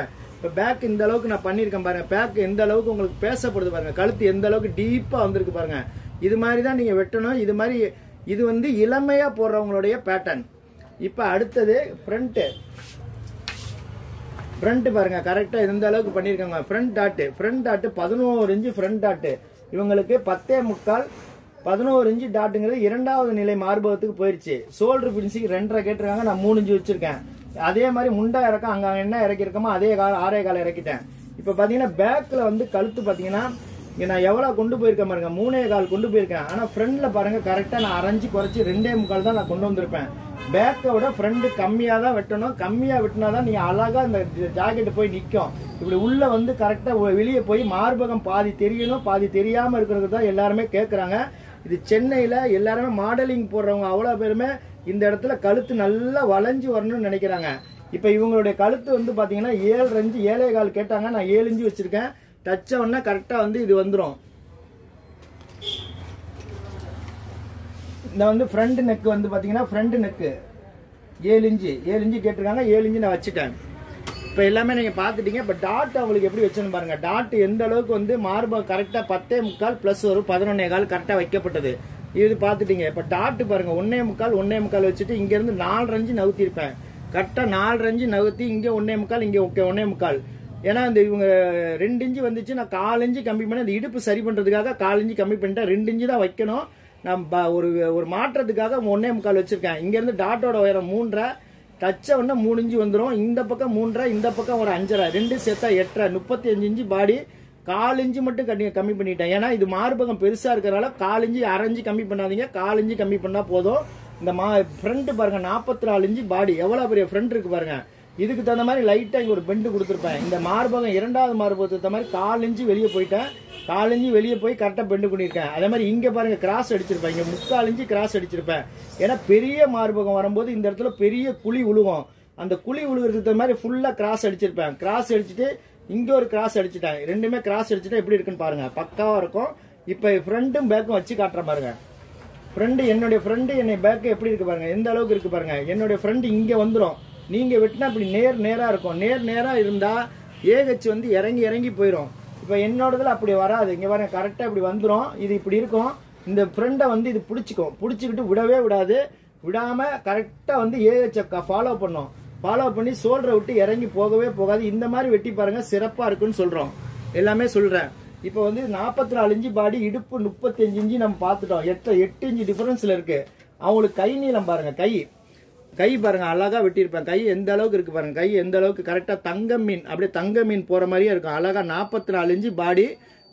இப்போ பேக் இந்த அளவுக்கு நான் பண்ணியிருக்கேன் பாருங்க பேக் எந்த அளவுக்கு உங்களுக்கு பேசப்படுது பாருங்க கழுத்து எந்த அளவுக்கு டீப்பா வந்திருக்கு பாருங்க இது மாதிரி தான் நீங்க வெட்டணும் இது மாதிரி இது வந்து இளமையா போடுறவங்களுடைய பேட்டர்ன் இப்போ அடுத்தது ஃப்ரண்ட்டு ஃப்ரண்ட் பாருங்க கரெக்டா இந்த அளவுக்கு பண்ணிருக்காங்க ஃப்ரண்ட் டாட்டு ஃப்ரண்ட் டாட்டு பதினோரு இன்ச்சு ஃப்ரண்ட் டாட்டு இவங்களுக்கு பத்தே முக்கால் பதினோரு இன்ச்சு டாட்டுங்கிறது இரண்டாவது நிலை மார்பகத்துக்கு போயிருச்சு சோல்டர் பிடிச்சிக்கு ரெண்டரை கேட்டிருக்காங்க நான் மூணு இன்ச்சு வச்சிருக்கேன் அதே மாதிரி முண்டா இறக்கம் அங்க என்ன இறக்கிருக்கோமோ அதே கால ஆறே கால இறக்கிட்டேன் இப்போ பாத்தீங்கன்னா பேக்ல வந்து கழுத்து பாத்தீங்கன்னா இங்க நான் எவ்வளவு கொண்டு போயிருக்கேன் பாருங்க மூணே கால் கொண்டு போயிருக்கேன் ஆனா ஃப்ரண்ட்ல பாருங்க கரெக்டா நான் அரைஞ்சு குறைச்சி ரெண்டே முக்கால் தான் நான் கொண்டு வந்திருப்பேன் பேக்கை விட ஃப்ரண்ட் கம்மியா தான் வெட்டணும் கம்மியா வெட்டினா தான் நீங்க அழகா இந்த ஜாக்கெட் போய் நிக்கும் இப்படி உள்ள வந்து கரெக்டா வெளியே போய் மார்பகம் பாதி தெரியணும் பாதி தெரியாம இருக்கிறது தான் எல்லாருமே கேக்குறாங்க இது சென்னையில எல்லாருமே மாடலிங் போடுறவங்க அவ்வளவு பேருமே இந்த இடத்துல கழுத்து நல்லா வளைஞ்சு வரணும்னு நினைக்கிறாங்க இப்ப இவங்களுடைய கழுத்து வந்து பாத்தீங்கன்னா ஏழு ரெஞ்சு ஏழே கால் கேட்டாங்க நான் ஏழு இன்ச்சு வச்சிருக்கேன் டச்ச உடனே கரெக்டா வந்து இது வந்துரும் இந்த வந்து ஃப்ரண்ட் நெக் வந்து பாத்தீங்கன்னா ஃப்ரண்ட் நெக்கு ஏழு இன்ச்சு ஏழு இன்ச்சு கேட்டிருக்காங்க ஏழு இன்ச்சு நான் வச்சுட்டேன் இப்போ எல்லாமே நீங்கள் பார்த்துட்டீங்க இப்போ டாட் அவங்களுக்கு எப்படி வச்சுன்னு பாருங்க டாட் எந்த அளவுக்கு வந்து மார்பகம் கரெக்டாக பத்தே முக்கால் ப்ளஸ் ஒரு பதினொன்னே கால் கரெக்டாக வைக்கப்பட்டது இது பார்த்துட்டீங்க இப்போ டாட் பாருங்க ஒன்னே முக்கால் ஒன்னே முக்கால் வச்சுட்டு இங்கேருந்து நாலு ரஞ்சு நவுத்திருப்பேன் கரெக்டாக நாலு ரஞ்சு நவுத்தி இங்கே ஒன்னே முக்கால் இங்கே ஓகே ஒன்னே முக்கால் ஏன்னா இந்த இவங்க ரெண்டு இன்ச்சு வந்துச்சு நான் கால் இன்ச்சு கம்மி பண்ணி அந்த இடுப்பு சரி பண்ணுறதுக்காக கால் இன்ச்சு கம்மி பண்ணிட்டேன் ரெண்டு இன்ச்சு தான் வைக்கணும் நான் ப- ஒரு ஒரு மாற்றத்துக்காக ஒன்னே முக்கால் வச்சிருக்கேன் இங்கேருந்து டாட்டோட உயரம் மூன்றரை தச்ச உடனே மூணு இன்ச்சு வந்துடும் இந்த பக்கம் மூன்றரை இந்த பக்கம் ஒரு அஞ்சரை ரெண்டு சேர்த்தா எட்டரை முப்பத்தி அஞ்சு இன்ச்சு பாடி கால் இன்ச்சு மட்டும் கம்மி கம்மி பண்ணிட்டேன் ஏன்னா இது மார்பகம் பெருசா இருக்கிறனால கால் இன்ச்சு அரை இன்ச்சு கம்மி பண்ணாதீங்க கால் இன்ச்சு கம்மி பண்ணா போதும் இந்த மா ஃப்ரண்ட் பாருங்க நாற்பத்தி நாலு இன்ச்சு பாடி எவ்வளவு பெரிய ஃப்ரண்ட் இருக்கு பாருங்க இதுக்கு தகுந்த மாதிரி லைட்டா இங்க ஒரு பெண்டு கொடுத்துருப்பேன் இந்த மார்பகம் இரண்டாவது மார்பகத்துக்கு தகுந்த மாதிரி கால் இன்ச்சு வெளியே போயிட்டேன் கால் இன்ச்சு வெளியே போய் கரெக்டா பெண்டு பண்ணியிருக்கேன் அதே மாதிரி இங்க பாருங்க கிராஸ் அடிச்சிருப்பேன் இங்க முக்கால் இன்ச்சு கிராஸ் அடிச்சிருப்பேன் ஏன்னா பெரிய மார்பகம் வரும்போது இந்த இடத்துல பெரிய குழி உழுவும் அந்த குழி உழுகிறதுக்கு தகுந்த மாதிரி ஃபுல்லா கிராஸ் அடிச்சிருப்பேன் கிராஸ் அடிச்சுட்டு இங்க ஒரு கிராஸ் அடிச்சுட்டேன் ரெண்டுமே கிராஸ் அடிச்சுட்டா எப்படி இருக்குன்னு பாருங்க பக்காவா இருக்கும் இப்ப ஃப்ரண்ட்டும் பேக்கும் வச்சு காட்டுறேன் பாருங்க ஃப்ரெண்டு என்னுடைய ஃப்ரெண்டு என்னை பேக்கு எப்படி இருக்கு பாருங்க எந்த அளவுக்கு இருக்கு பாருங்க என்னுடைய ஃப்ரெண்டு இங்க வந்துரும் நீங்க வெட்டினா இப்படி நேர் நேரா இருக்கும் நேர் நேரா இருந்தா ஏகச்சு வந்து இறங்கி இறங்கி போயிடும் இப்போ என்னோடதுல அப்படி வராது இங்க பாருங்க கரெக்டா இப்படி வந்துரும் இது இப்படி இருக்கும் இந்த ஃப்ரெண்டை வந்து இது பிடிச்சிக்கும் பிடிச்சிக்கிட்டு விடவே விடாது விடாம கரெக்டா வந்து ஏகச்ச ஃபாலோ பண்ணும் ஃபாலோ பண்ணி சோல்டரை விட்டு இறங்கி போகவே போகாது இந்த மாதிரி வெட்டி பாருங்க சிறப்பா இருக்குன்னு சொல்றோம் எல்லாமே சொல்றேன் இப்போ வந்து நாற்பத்தி நாலு இன்ச்சு பாடி இடுப்பு முப்பத்தஞ்சு இன்ச்சு நம்ம பார்த்துட்டோம் எட்டு எட்டு இன்ச்சு டிஃபரன்ஸ்ல இருக்கு அவங்களுக்கு கை நீளம் பாருங்க கை கை பாருங்க அழகா வெட்டியிருப்பேன் கை எந்த அளவுக்கு இருக்கு பாருங்க கை எந்த அளவுக்கு கரெக்டா தங்க மீன் அப்படியே தங்க மீன் போற மாதிரியே இருக்கும் அழகா நாற்பத்தி நாலு இன்ச்சு பாடி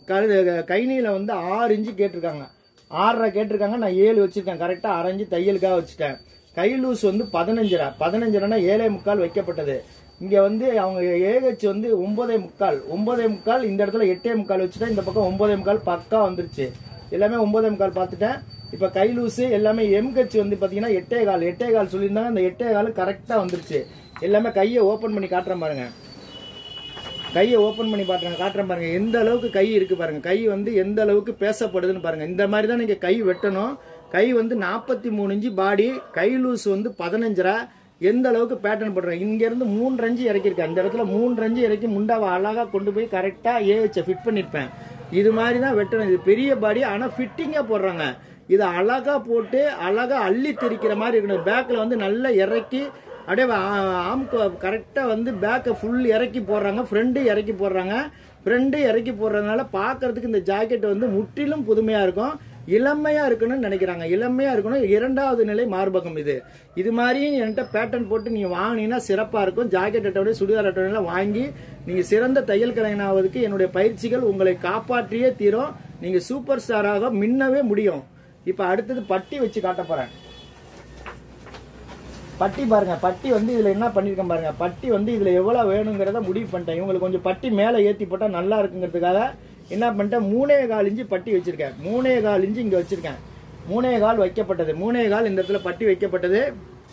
கை நீளம் வந்து ஆறு இன்ச்சு கேட்டிருக்காங்க ஆறரை கேட்டிருக்காங்க நான் ஏழு வச்சிருக்கேன் கரெக்டா அரைஞ்சு தையலுக்காக வச்சுட்டேன் கை லூஸ் வந்து பதினஞ்சரை பதினஞ்சரைனா ஏழே முக்கால் வைக்கப்பட்டது இங்க வந்து அவங்க ஏகச்சு வந்து ஒன்பதே முக்கால் ஒன்பதே முக்கால் இந்த இடத்துல எட்டே முக்கால் வச்சுட்டேன் இந்த பக்கம் ஒன்பதே முக்கால் பக்கா வந்துருச்சு எல்லாமே ஒன்பதே முக்கால் பார்த்துட்டேன் இப்ப கை லூசு எல்லாமே எம் கட்சி வந்து பாத்தீங்கன்னா எட்டே கால் எட்டே கால் சொல்லியிருந்தாங்க அந்த எட்டே கால் கரெக்டா வந்துருச்சு எல்லாமே கையை ஓபன் பண்ணி காட்டுறேன் பாருங்க கையை ஓபன் பண்ணி பாட்டுறேன் காட்டுறேன் பாருங்க எந்த அளவுக்கு கை இருக்கு பாருங்க கை வந்து எந்த அளவுக்கு பேசப்படுதுன்னு பாருங்க இந்த மாதிரி தான் நீங்க கை வெட்டணும் கை வந்து நாற்பத்தி மூணு இன்ச்சு பாடி கை லூஸ் வந்து பதினஞ்சரை எந்த அளவுக்கு பேட்டர்ன் போடுறேன் இங்க இருந்து மூன்று அஞ்சு இறக்கியிருக்கேன் இந்த இடத்துல மூன்று அஞ்சு இறக்கி முண்டாவை அழகா கொண்டு போய் கரெக்டா ஏஹெச்ச ஃபிட் பண்ணிருப்பேன் இது மாதிரி தான் வெட்டணும் இது பெரிய பாடி ஆனா ஃபிட்டிங்கா போடுறாங்க இது அழகா போட்டு அழகா அள்ளி திரிக்கிற மாதிரி இருக்கணும் பேக்ல வந்து நல்லா இறக்கி அப்படியே ஆம் கரெக்டா வந்து பேக்கை ஃபுல் இறக்கி போடுறாங்க ஃப்ரண்ட் இறக்கி போடுறாங்க ஃப்ரண்ட் இறக்கி போடுறதுனால பார்க்கிறதுக்கு இந்த ஜாக்கெட் வந்து முற்றிலும் புதுமையா இருக்கும் இளமையா இருக்கணும்னு நினைக்கிறாங்க இளமையா இருக்கணும் இரண்டாவது நிலை மார்பகம் இது இது மாதிரி என்கிட்ட பேட்டர்ன் போட்டு நீங்க வாங்கினீங்கன்னா சிறப்பா இருக்கும் ஜாக்கெட் அட்டோட சுடிதார் அட்டோட வாங்கி நீங்க சிறந்த தையல் கலைஞனாவதுக்கு என்னுடைய பயிற்சிகள் உங்களை காப்பாற்றியே தீரும் நீங்க சூப்பர் ஸ்டாராக மின்னவே முடியும் இப்ப அடுத்தது பட்டி வச்சு காட்ட போறேன் பட்டி பாருங்க பட்டி வந்து இதுல என்ன பண்ணிருக்கேன் பாருங்க பட்டி வந்து இதுல எவ்வளவு வேணுங்கிறத முடிவு பண்ணிட்டேன் இவங்களுக்கு கொஞ்சம் பட்டி மேல ஏத்தி போட்டா நல்லா இருக்குங்கிறதுக்காக என்ன பண்ணிட்டேன் மூணே கால் இன்ச்சு பட்டி வச்சிருக்கேன் மூணே கால் இன்ச்சு இங்க வச்சிருக்கேன் மூணே கால் வைக்கப்பட்டது மூணே கால் இந்த இடத்துல பட்டி வைக்கப்பட்டது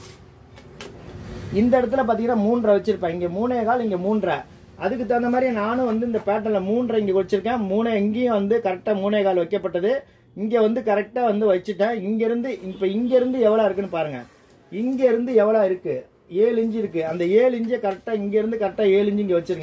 இந்த இடத்துல பாத்தீங்கன்னா மூன்றரை வச்சிருப்பேன் இங்க மூணே கால் இங்க மூன்றரை அதுக்கு தகுந்த மாதிரி நானும் வந்து இந்த பேட்டர்ல மூன்றரை இங்க வச்சிருக்கேன் மூணே இங்கேயும் வந்து கரெக்டா மூணே கால் வைக்கப்பட்டது இங்க வந்து கரெக்டா வந்து வச்சுட்டேன் இங்க இருந்து இப்ப இங்க இருந்து எவ்வளவு இருக்குன்னு பாருங்க இங்க இருந்து எவ்வளவு இருக்கு ஏழு இன்ச்சு இருக்கு அந்த ஏழு இன்ச்சை கரெக்டா இங்க இருந்து கரெக்டா ஏழு இன்ச்சு இங்க வச்சிருங்க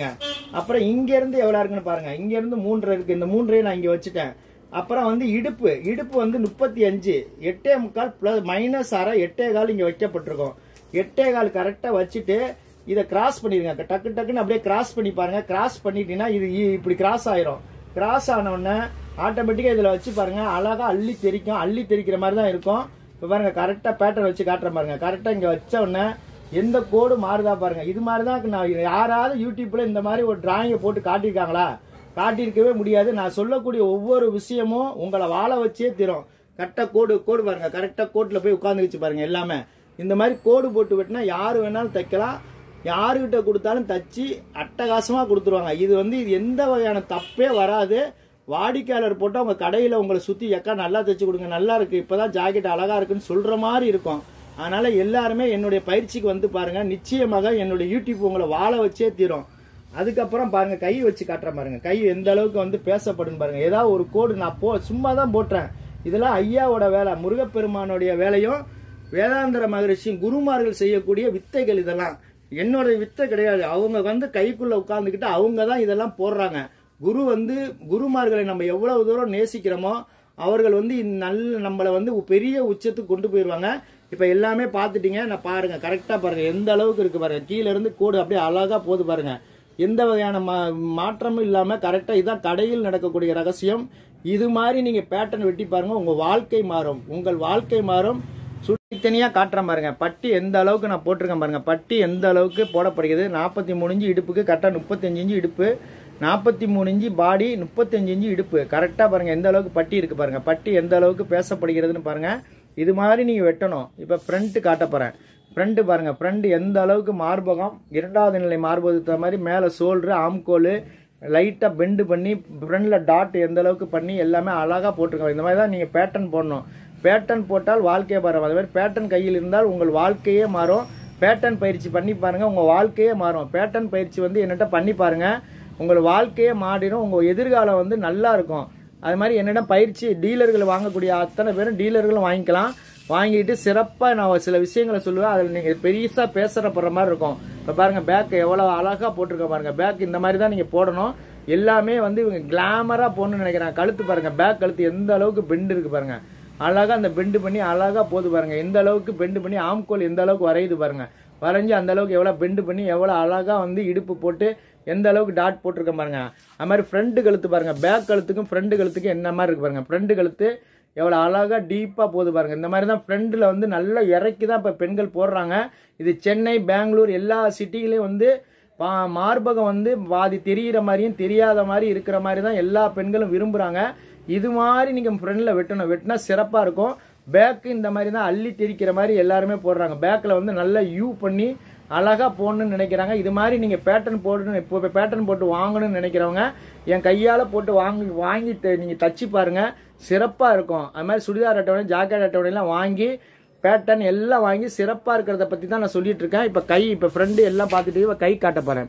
அப்புறம் இங்கேருந்து எவ்வளோ இருக்குன்னு பாருங்க இங்கேருந்து மூன்றரை இருக்கு இந்த மூன்றையும் நான் இங்கே வச்சுட்டேன் அப்புறம் வந்து இடுப்பு இடுப்பு வந்து முப்பத்தி அஞ்சு எட்டே முக்கால் ப்ளஸ் மைனஸ் அரை எட்டே கால் இங்கே வைக்கப்பட்டிருக்கும் எட்டே கால் கரெக்டாக வச்சுட்டு இதை கிராஸ் பண்ணிடுங்க டக்கு டக்குன்னு அப்படியே கிராஸ் பண்ணி பாருங்க கிராஸ் பண்ணிட்டீங்கன்னா இது இ- இப்படி கிராஸ் ஆயிரும் கிராஸ் ஆன உடனே ஆட்டோமேட்டிக்காக இதில் வச்சு பாருங்க அழகா அள்ளி தெரிக்கும் அள்ளி தெரிக்கிற மாதிரி தான் இருக்கும் இப்போ பாருங்க கரெக்டாக பேட்டர்ன் வச்சு காட்டுற பாருங்க கரெக்டாக இங்கே வச்ச உடனே எந்த கோடு மாறுதா பாருங்க இது மாதிரி தான் நான் யாராவது யூடியூப்ல இந்த மாதிரி ஒரு டிராயிங்கை போட்டு காட்டியிருக்காங்களா காட்டியிருக்கவே முடியாது நான் சொல்லக்கூடிய ஒவ்வொரு விஷயமும் உங்களை வாழ வச்சே தரும் கரெக்டாக கோடு கோடு பாருங்க கரெக்டாக கோட்டில் போய் உட்காந்துருச்சு பாருங்க எல்லாமே இந்த மாதிரி கோடு போட்டு வெட்டினா யார் வேணாலும் தைக்கலாம் யாருக்கிட்ட கொடுத்தாலும் தச்சு அட்டகாசமா கொடுத்துருவாங்க இது வந்து இது எந்த வகையான தப்பே வராது வாடிக்கையாளர் போட்டு அவங்க கடையில் உங்களை சுற்றி எக்கா நல்லா தைச்சு கொடுங்க நல்லா இருக்கு இப்போதான் ஜாக்கெட் அழகா இருக்குன்னு சொல்ற மாதிரி இருக்கும் அதனால எல்லாருமே என்னுடைய பயிற்சிக்கு வந்து பாருங்க நிச்சயமாக என்னுடைய யூடியூப் உங்களை வாழ வச்சே தீரும் அதுக்கப்புறம் பாருங்க கை வச்சு காட்டுறேன் பாருங்க கை எந்த அளவுக்கு வந்து பேசப்படும் பாருங்க ஏதாவது ஒரு கோடு நான் போ சும்மா தான் போட்டுறேன் இதெல்லாம் ஐயாவோட வேலை முருகப்பெருமானுடைய வேலையும் வேதாந்திர மகரிஷியும் குருமார்கள் செய்யக்கூடிய வித்தைகள் இதெல்லாம் என்னோட வித்தை கிடையாது அவங்க வந்து கைக்குள்ள உட்கார்ந்துக்கிட்டு அவங்க தான் இதெல்லாம் போடுறாங்க குரு வந்து குருமார்களை நம்ம எவ்வளவு தூரம் நேசிக்கிறோமோ அவர்கள் வந்து இந்த நல்ல நம்மளை வந்து பெரிய உச்சத்துக்கு கொண்டு போயிடுவாங்க இப்ப எல்லாமே பார்த்துட்டீங்க நான் பாருங்க கரெக்டா பாருங்க எந்த அளவுக்கு இருக்கு பாருங்க கீழ இருந்து கோடு அப்படியே அழகா போகுது பாருங்க எந்த வகையான மா- மாற்றமும் இல்லாம கரெக்டா இதான் கடையில் நடக்கக்கூடிய ரகசியம் இது மாதிரி நீங்க பேட்டர்ன் வெட்டி பாருங்க உங்க வாழ்க்கை மாறும் உங்கள் வாழ்க்கை மாறும் சுட்டி தனியா காட்டுறேன் பாருங்க பட்டி எந்த அளவுக்கு நான் போட்டிருக்கேன் பாருங்க பட்டி எந்த அளவுக்கு போடப்படுகிறது நாற்பத்தி மூணு இன்ச்சு இடுப்புக்கு கரெக்டாக முப்பத்தஞ்சு இன்ச்சு இடுப்பு நாற்பத்தி மூணு இன்ச்சு பாடி முப்பத்தஞ்சு இன்ச்சு இடுப்பு கரெக்டாக பாருங்க எந்த அளவுக்கு பட்டி இருக்கு பாருங்க பட்டி எந்த அளவுக்கு பேசப்படுகிறதுன்னு பாருங்க இது மாதிரி நீங்க வெட்டணும் இப்போ ஃப்ரண்ட் காட்ட போறேன் ஃப்ரண்ட் பாருங்க ஃப்ரண்ட் எந்த அளவுக்கு மார்பகம் இரண்டாவது நிலை மார்பகத்துக்கு தகுந்த மாதிரி மேலே சோல்ட்ரு ஆம்கோல் லைட்டாக பெண்டு பண்ணி ஃப்ரண்டில் டாட் எந்த அளவுக்கு பண்ணி எல்லாமே அழகாக போட்டிருக்காங்க இந்த மாதிரி தான் நீங்கள் பேட்டர்ன் போடணும் பேட்டர்ன் போட்டால் வாழ்க்கையே மாறும் அது மாதிரி பேட்டர்ன் கையில் இருந்தால் உங்கள் வாழ்க்கையே மாறும் பேட்டர்ன் பயிற்சி பண்ணி பாருங்க உங்கள் வாழ்க்கையே மாறும் பேட்டர்ன் பயிற்சி வந்து என்னட்ட பண்ணி பாருங்க உங்கள் வாழ்க்கையே மாறிடும் உங்கள் எதிர்காலம் வந்து நல்லா இருக்கும் அது மாதிரி என்னிடம் பயிற்சி டீலர்கள் வாங்கக்கூடிய அத்தனை பேரும் டீலர்களும் வாங்கிக்கலாம் வாங்கிட்டு சிறப்பாக நான் சில விஷயங்களை சொல்லுவேன் அதில் நீங்கள் பெருசாக பேசுகிறப்படுற மாதிரி இருக்கும் இப்போ பாருங்க பேக் எவ்வளோ அழகாக போட்டிருக்க பாருங்க பேக் இந்த மாதிரி தான் நீங்கள் போடணும் எல்லாமே வந்து இவங்க கிளாமராக போடணும்னு நினைக்கிறாங்க கழுத்து பாருங்க பேக் கழுத்து எந்த அளவுக்கு பெண்டு இருக்கு பாருங்க அழகா அந்த பெண்டு பண்ணி அழகா போது பாருங்க எந்த அளவுக்கு பெண்டு பண்ணி ஆம்கோல் எந்த அளவுக்கு வரையுது பாருங்க வரைஞ்சு அந்த அளவுக்கு எவ்வளோ பெண்டு பண்ணி எவ்வளோ அழகா வந்து இடுப்பு போட்டு எந்த அளவுக்கு டாட் போட்டிருக்க பாருங்க அது மாதிரி ஃப்ரண்ட் கழுத்து பாருங்க பேக் கழுத்துக்கும் ஃப்ரண்ட் கழுத்துக்கும் என்ன மாதிரி இருக்கு பாருங்க ஃப்ரண்ட் கழுத்து எவ்வளோ அழகா டீப்பாக போகுது பாருங்க இந்த மாதிரி தான் ஃப்ரண்டில் வந்து நல்லா இறக்கி தான் இப்போ பெண்கள் போடுறாங்க இது சென்னை பெங்களூர் எல்லா சிட்டிலையும் வந்து பா- மார்பகம் வந்து பாதி தெரியிற மாதிரியும் தெரியாத மாதிரி இருக்கிற மாதிரி தான் எல்லா பெண்களும் விரும்புகிறாங்க இது மாதிரி நீங்கள் ஃப்ரண்டில் வெட்டணும் வெட்டினா சிறப்பாக இருக்கும் பேக்கு இந்த மாதிரி தான் அள்ளி தெரிக்கிற மாதிரி எல்லாருமே போடுறாங்க பேக்கில் வந்து நல்லா யூ பண்ணி அழகாக போடணும்னு நினைக்கிறாங்க இது மாதிரி நீங்கள் பேட்டர்ன் போடணும் இப்போ பேட்டர்ன் போட்டு வாங்கணும்னு நினைக்கிறவங்க என் கையால் போட்டு வாங்கி வாங்கி நீங்கள் தச்சு பாருங்க சிறப்பாக இருக்கும் அது மாதிரி சுடிதார் அட்டவணை ஜாக்கெட் அட்டவணைலாம் வாங்கி பேட்டர்ன் எல்லாம் வாங்கி சிறப்பாக இருக்கிறத பற்றி தான் நான் சொல்லிட்டு இருக்கேன் இப்போ கை இப்போ ஃப்ரெண்டு எல்லாம் பார்த்துட்டு இப்ப கை காட்ட போகிறேன்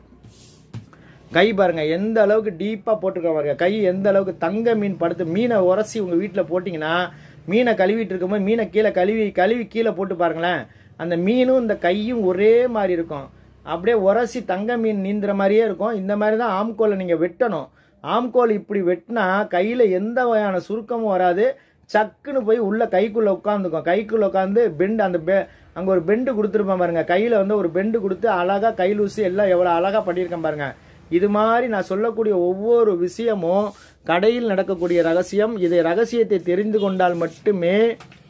கை பாருங்க எந்த அளவுக்கு டீப்பா போட்டிருக்க பாருங்க கை எந்த அளவுக்கு தங்க மீன் படுத்து மீனை உரசி உங்க வீட்டுல போட்டீங்கன்னா மீனை கழுவிட்டு இருக்கும்போது மீனை கீழே கழுவி கழுவி கீழே போட்டு பாருங்களேன் அந்த மீனும் இந்த கையும் ஒரே மாதிரி இருக்கும் அப்படியே உரசி தங்க மீன் நீந்துற மாதிரியே இருக்கும் இந்த மாதிரி தான் ஆம்கோலை நீங்க வெட்டணும் ஆம்கோல் இப்படி வெட்டினா கையில எந்த வகையான சுருக்கமும் வராது சக்குன்னு போய் உள்ள கைக்குள்ள உட்காந்துக்கும் கைக்குள்ள உட்காந்து பெண்டு அந்த பெ அங்க ஒரு பெண்டு கொடுத்துருப்பேன் பாருங்க கையில வந்து ஒரு பெண்டு கொடுத்து அழகா கை லூசி எல்லாம் எவ்வளவு அழகா பண்ணியிருக்கேன் பாருங்க இது மாதிரி நான் சொல்லக்கூடிய ஒவ்வொரு விஷயமும் கடையில் நடக்கக்கூடிய ரகசியம் இதை ரகசியத்தை தெரிந்து கொண்டால் மட்டுமே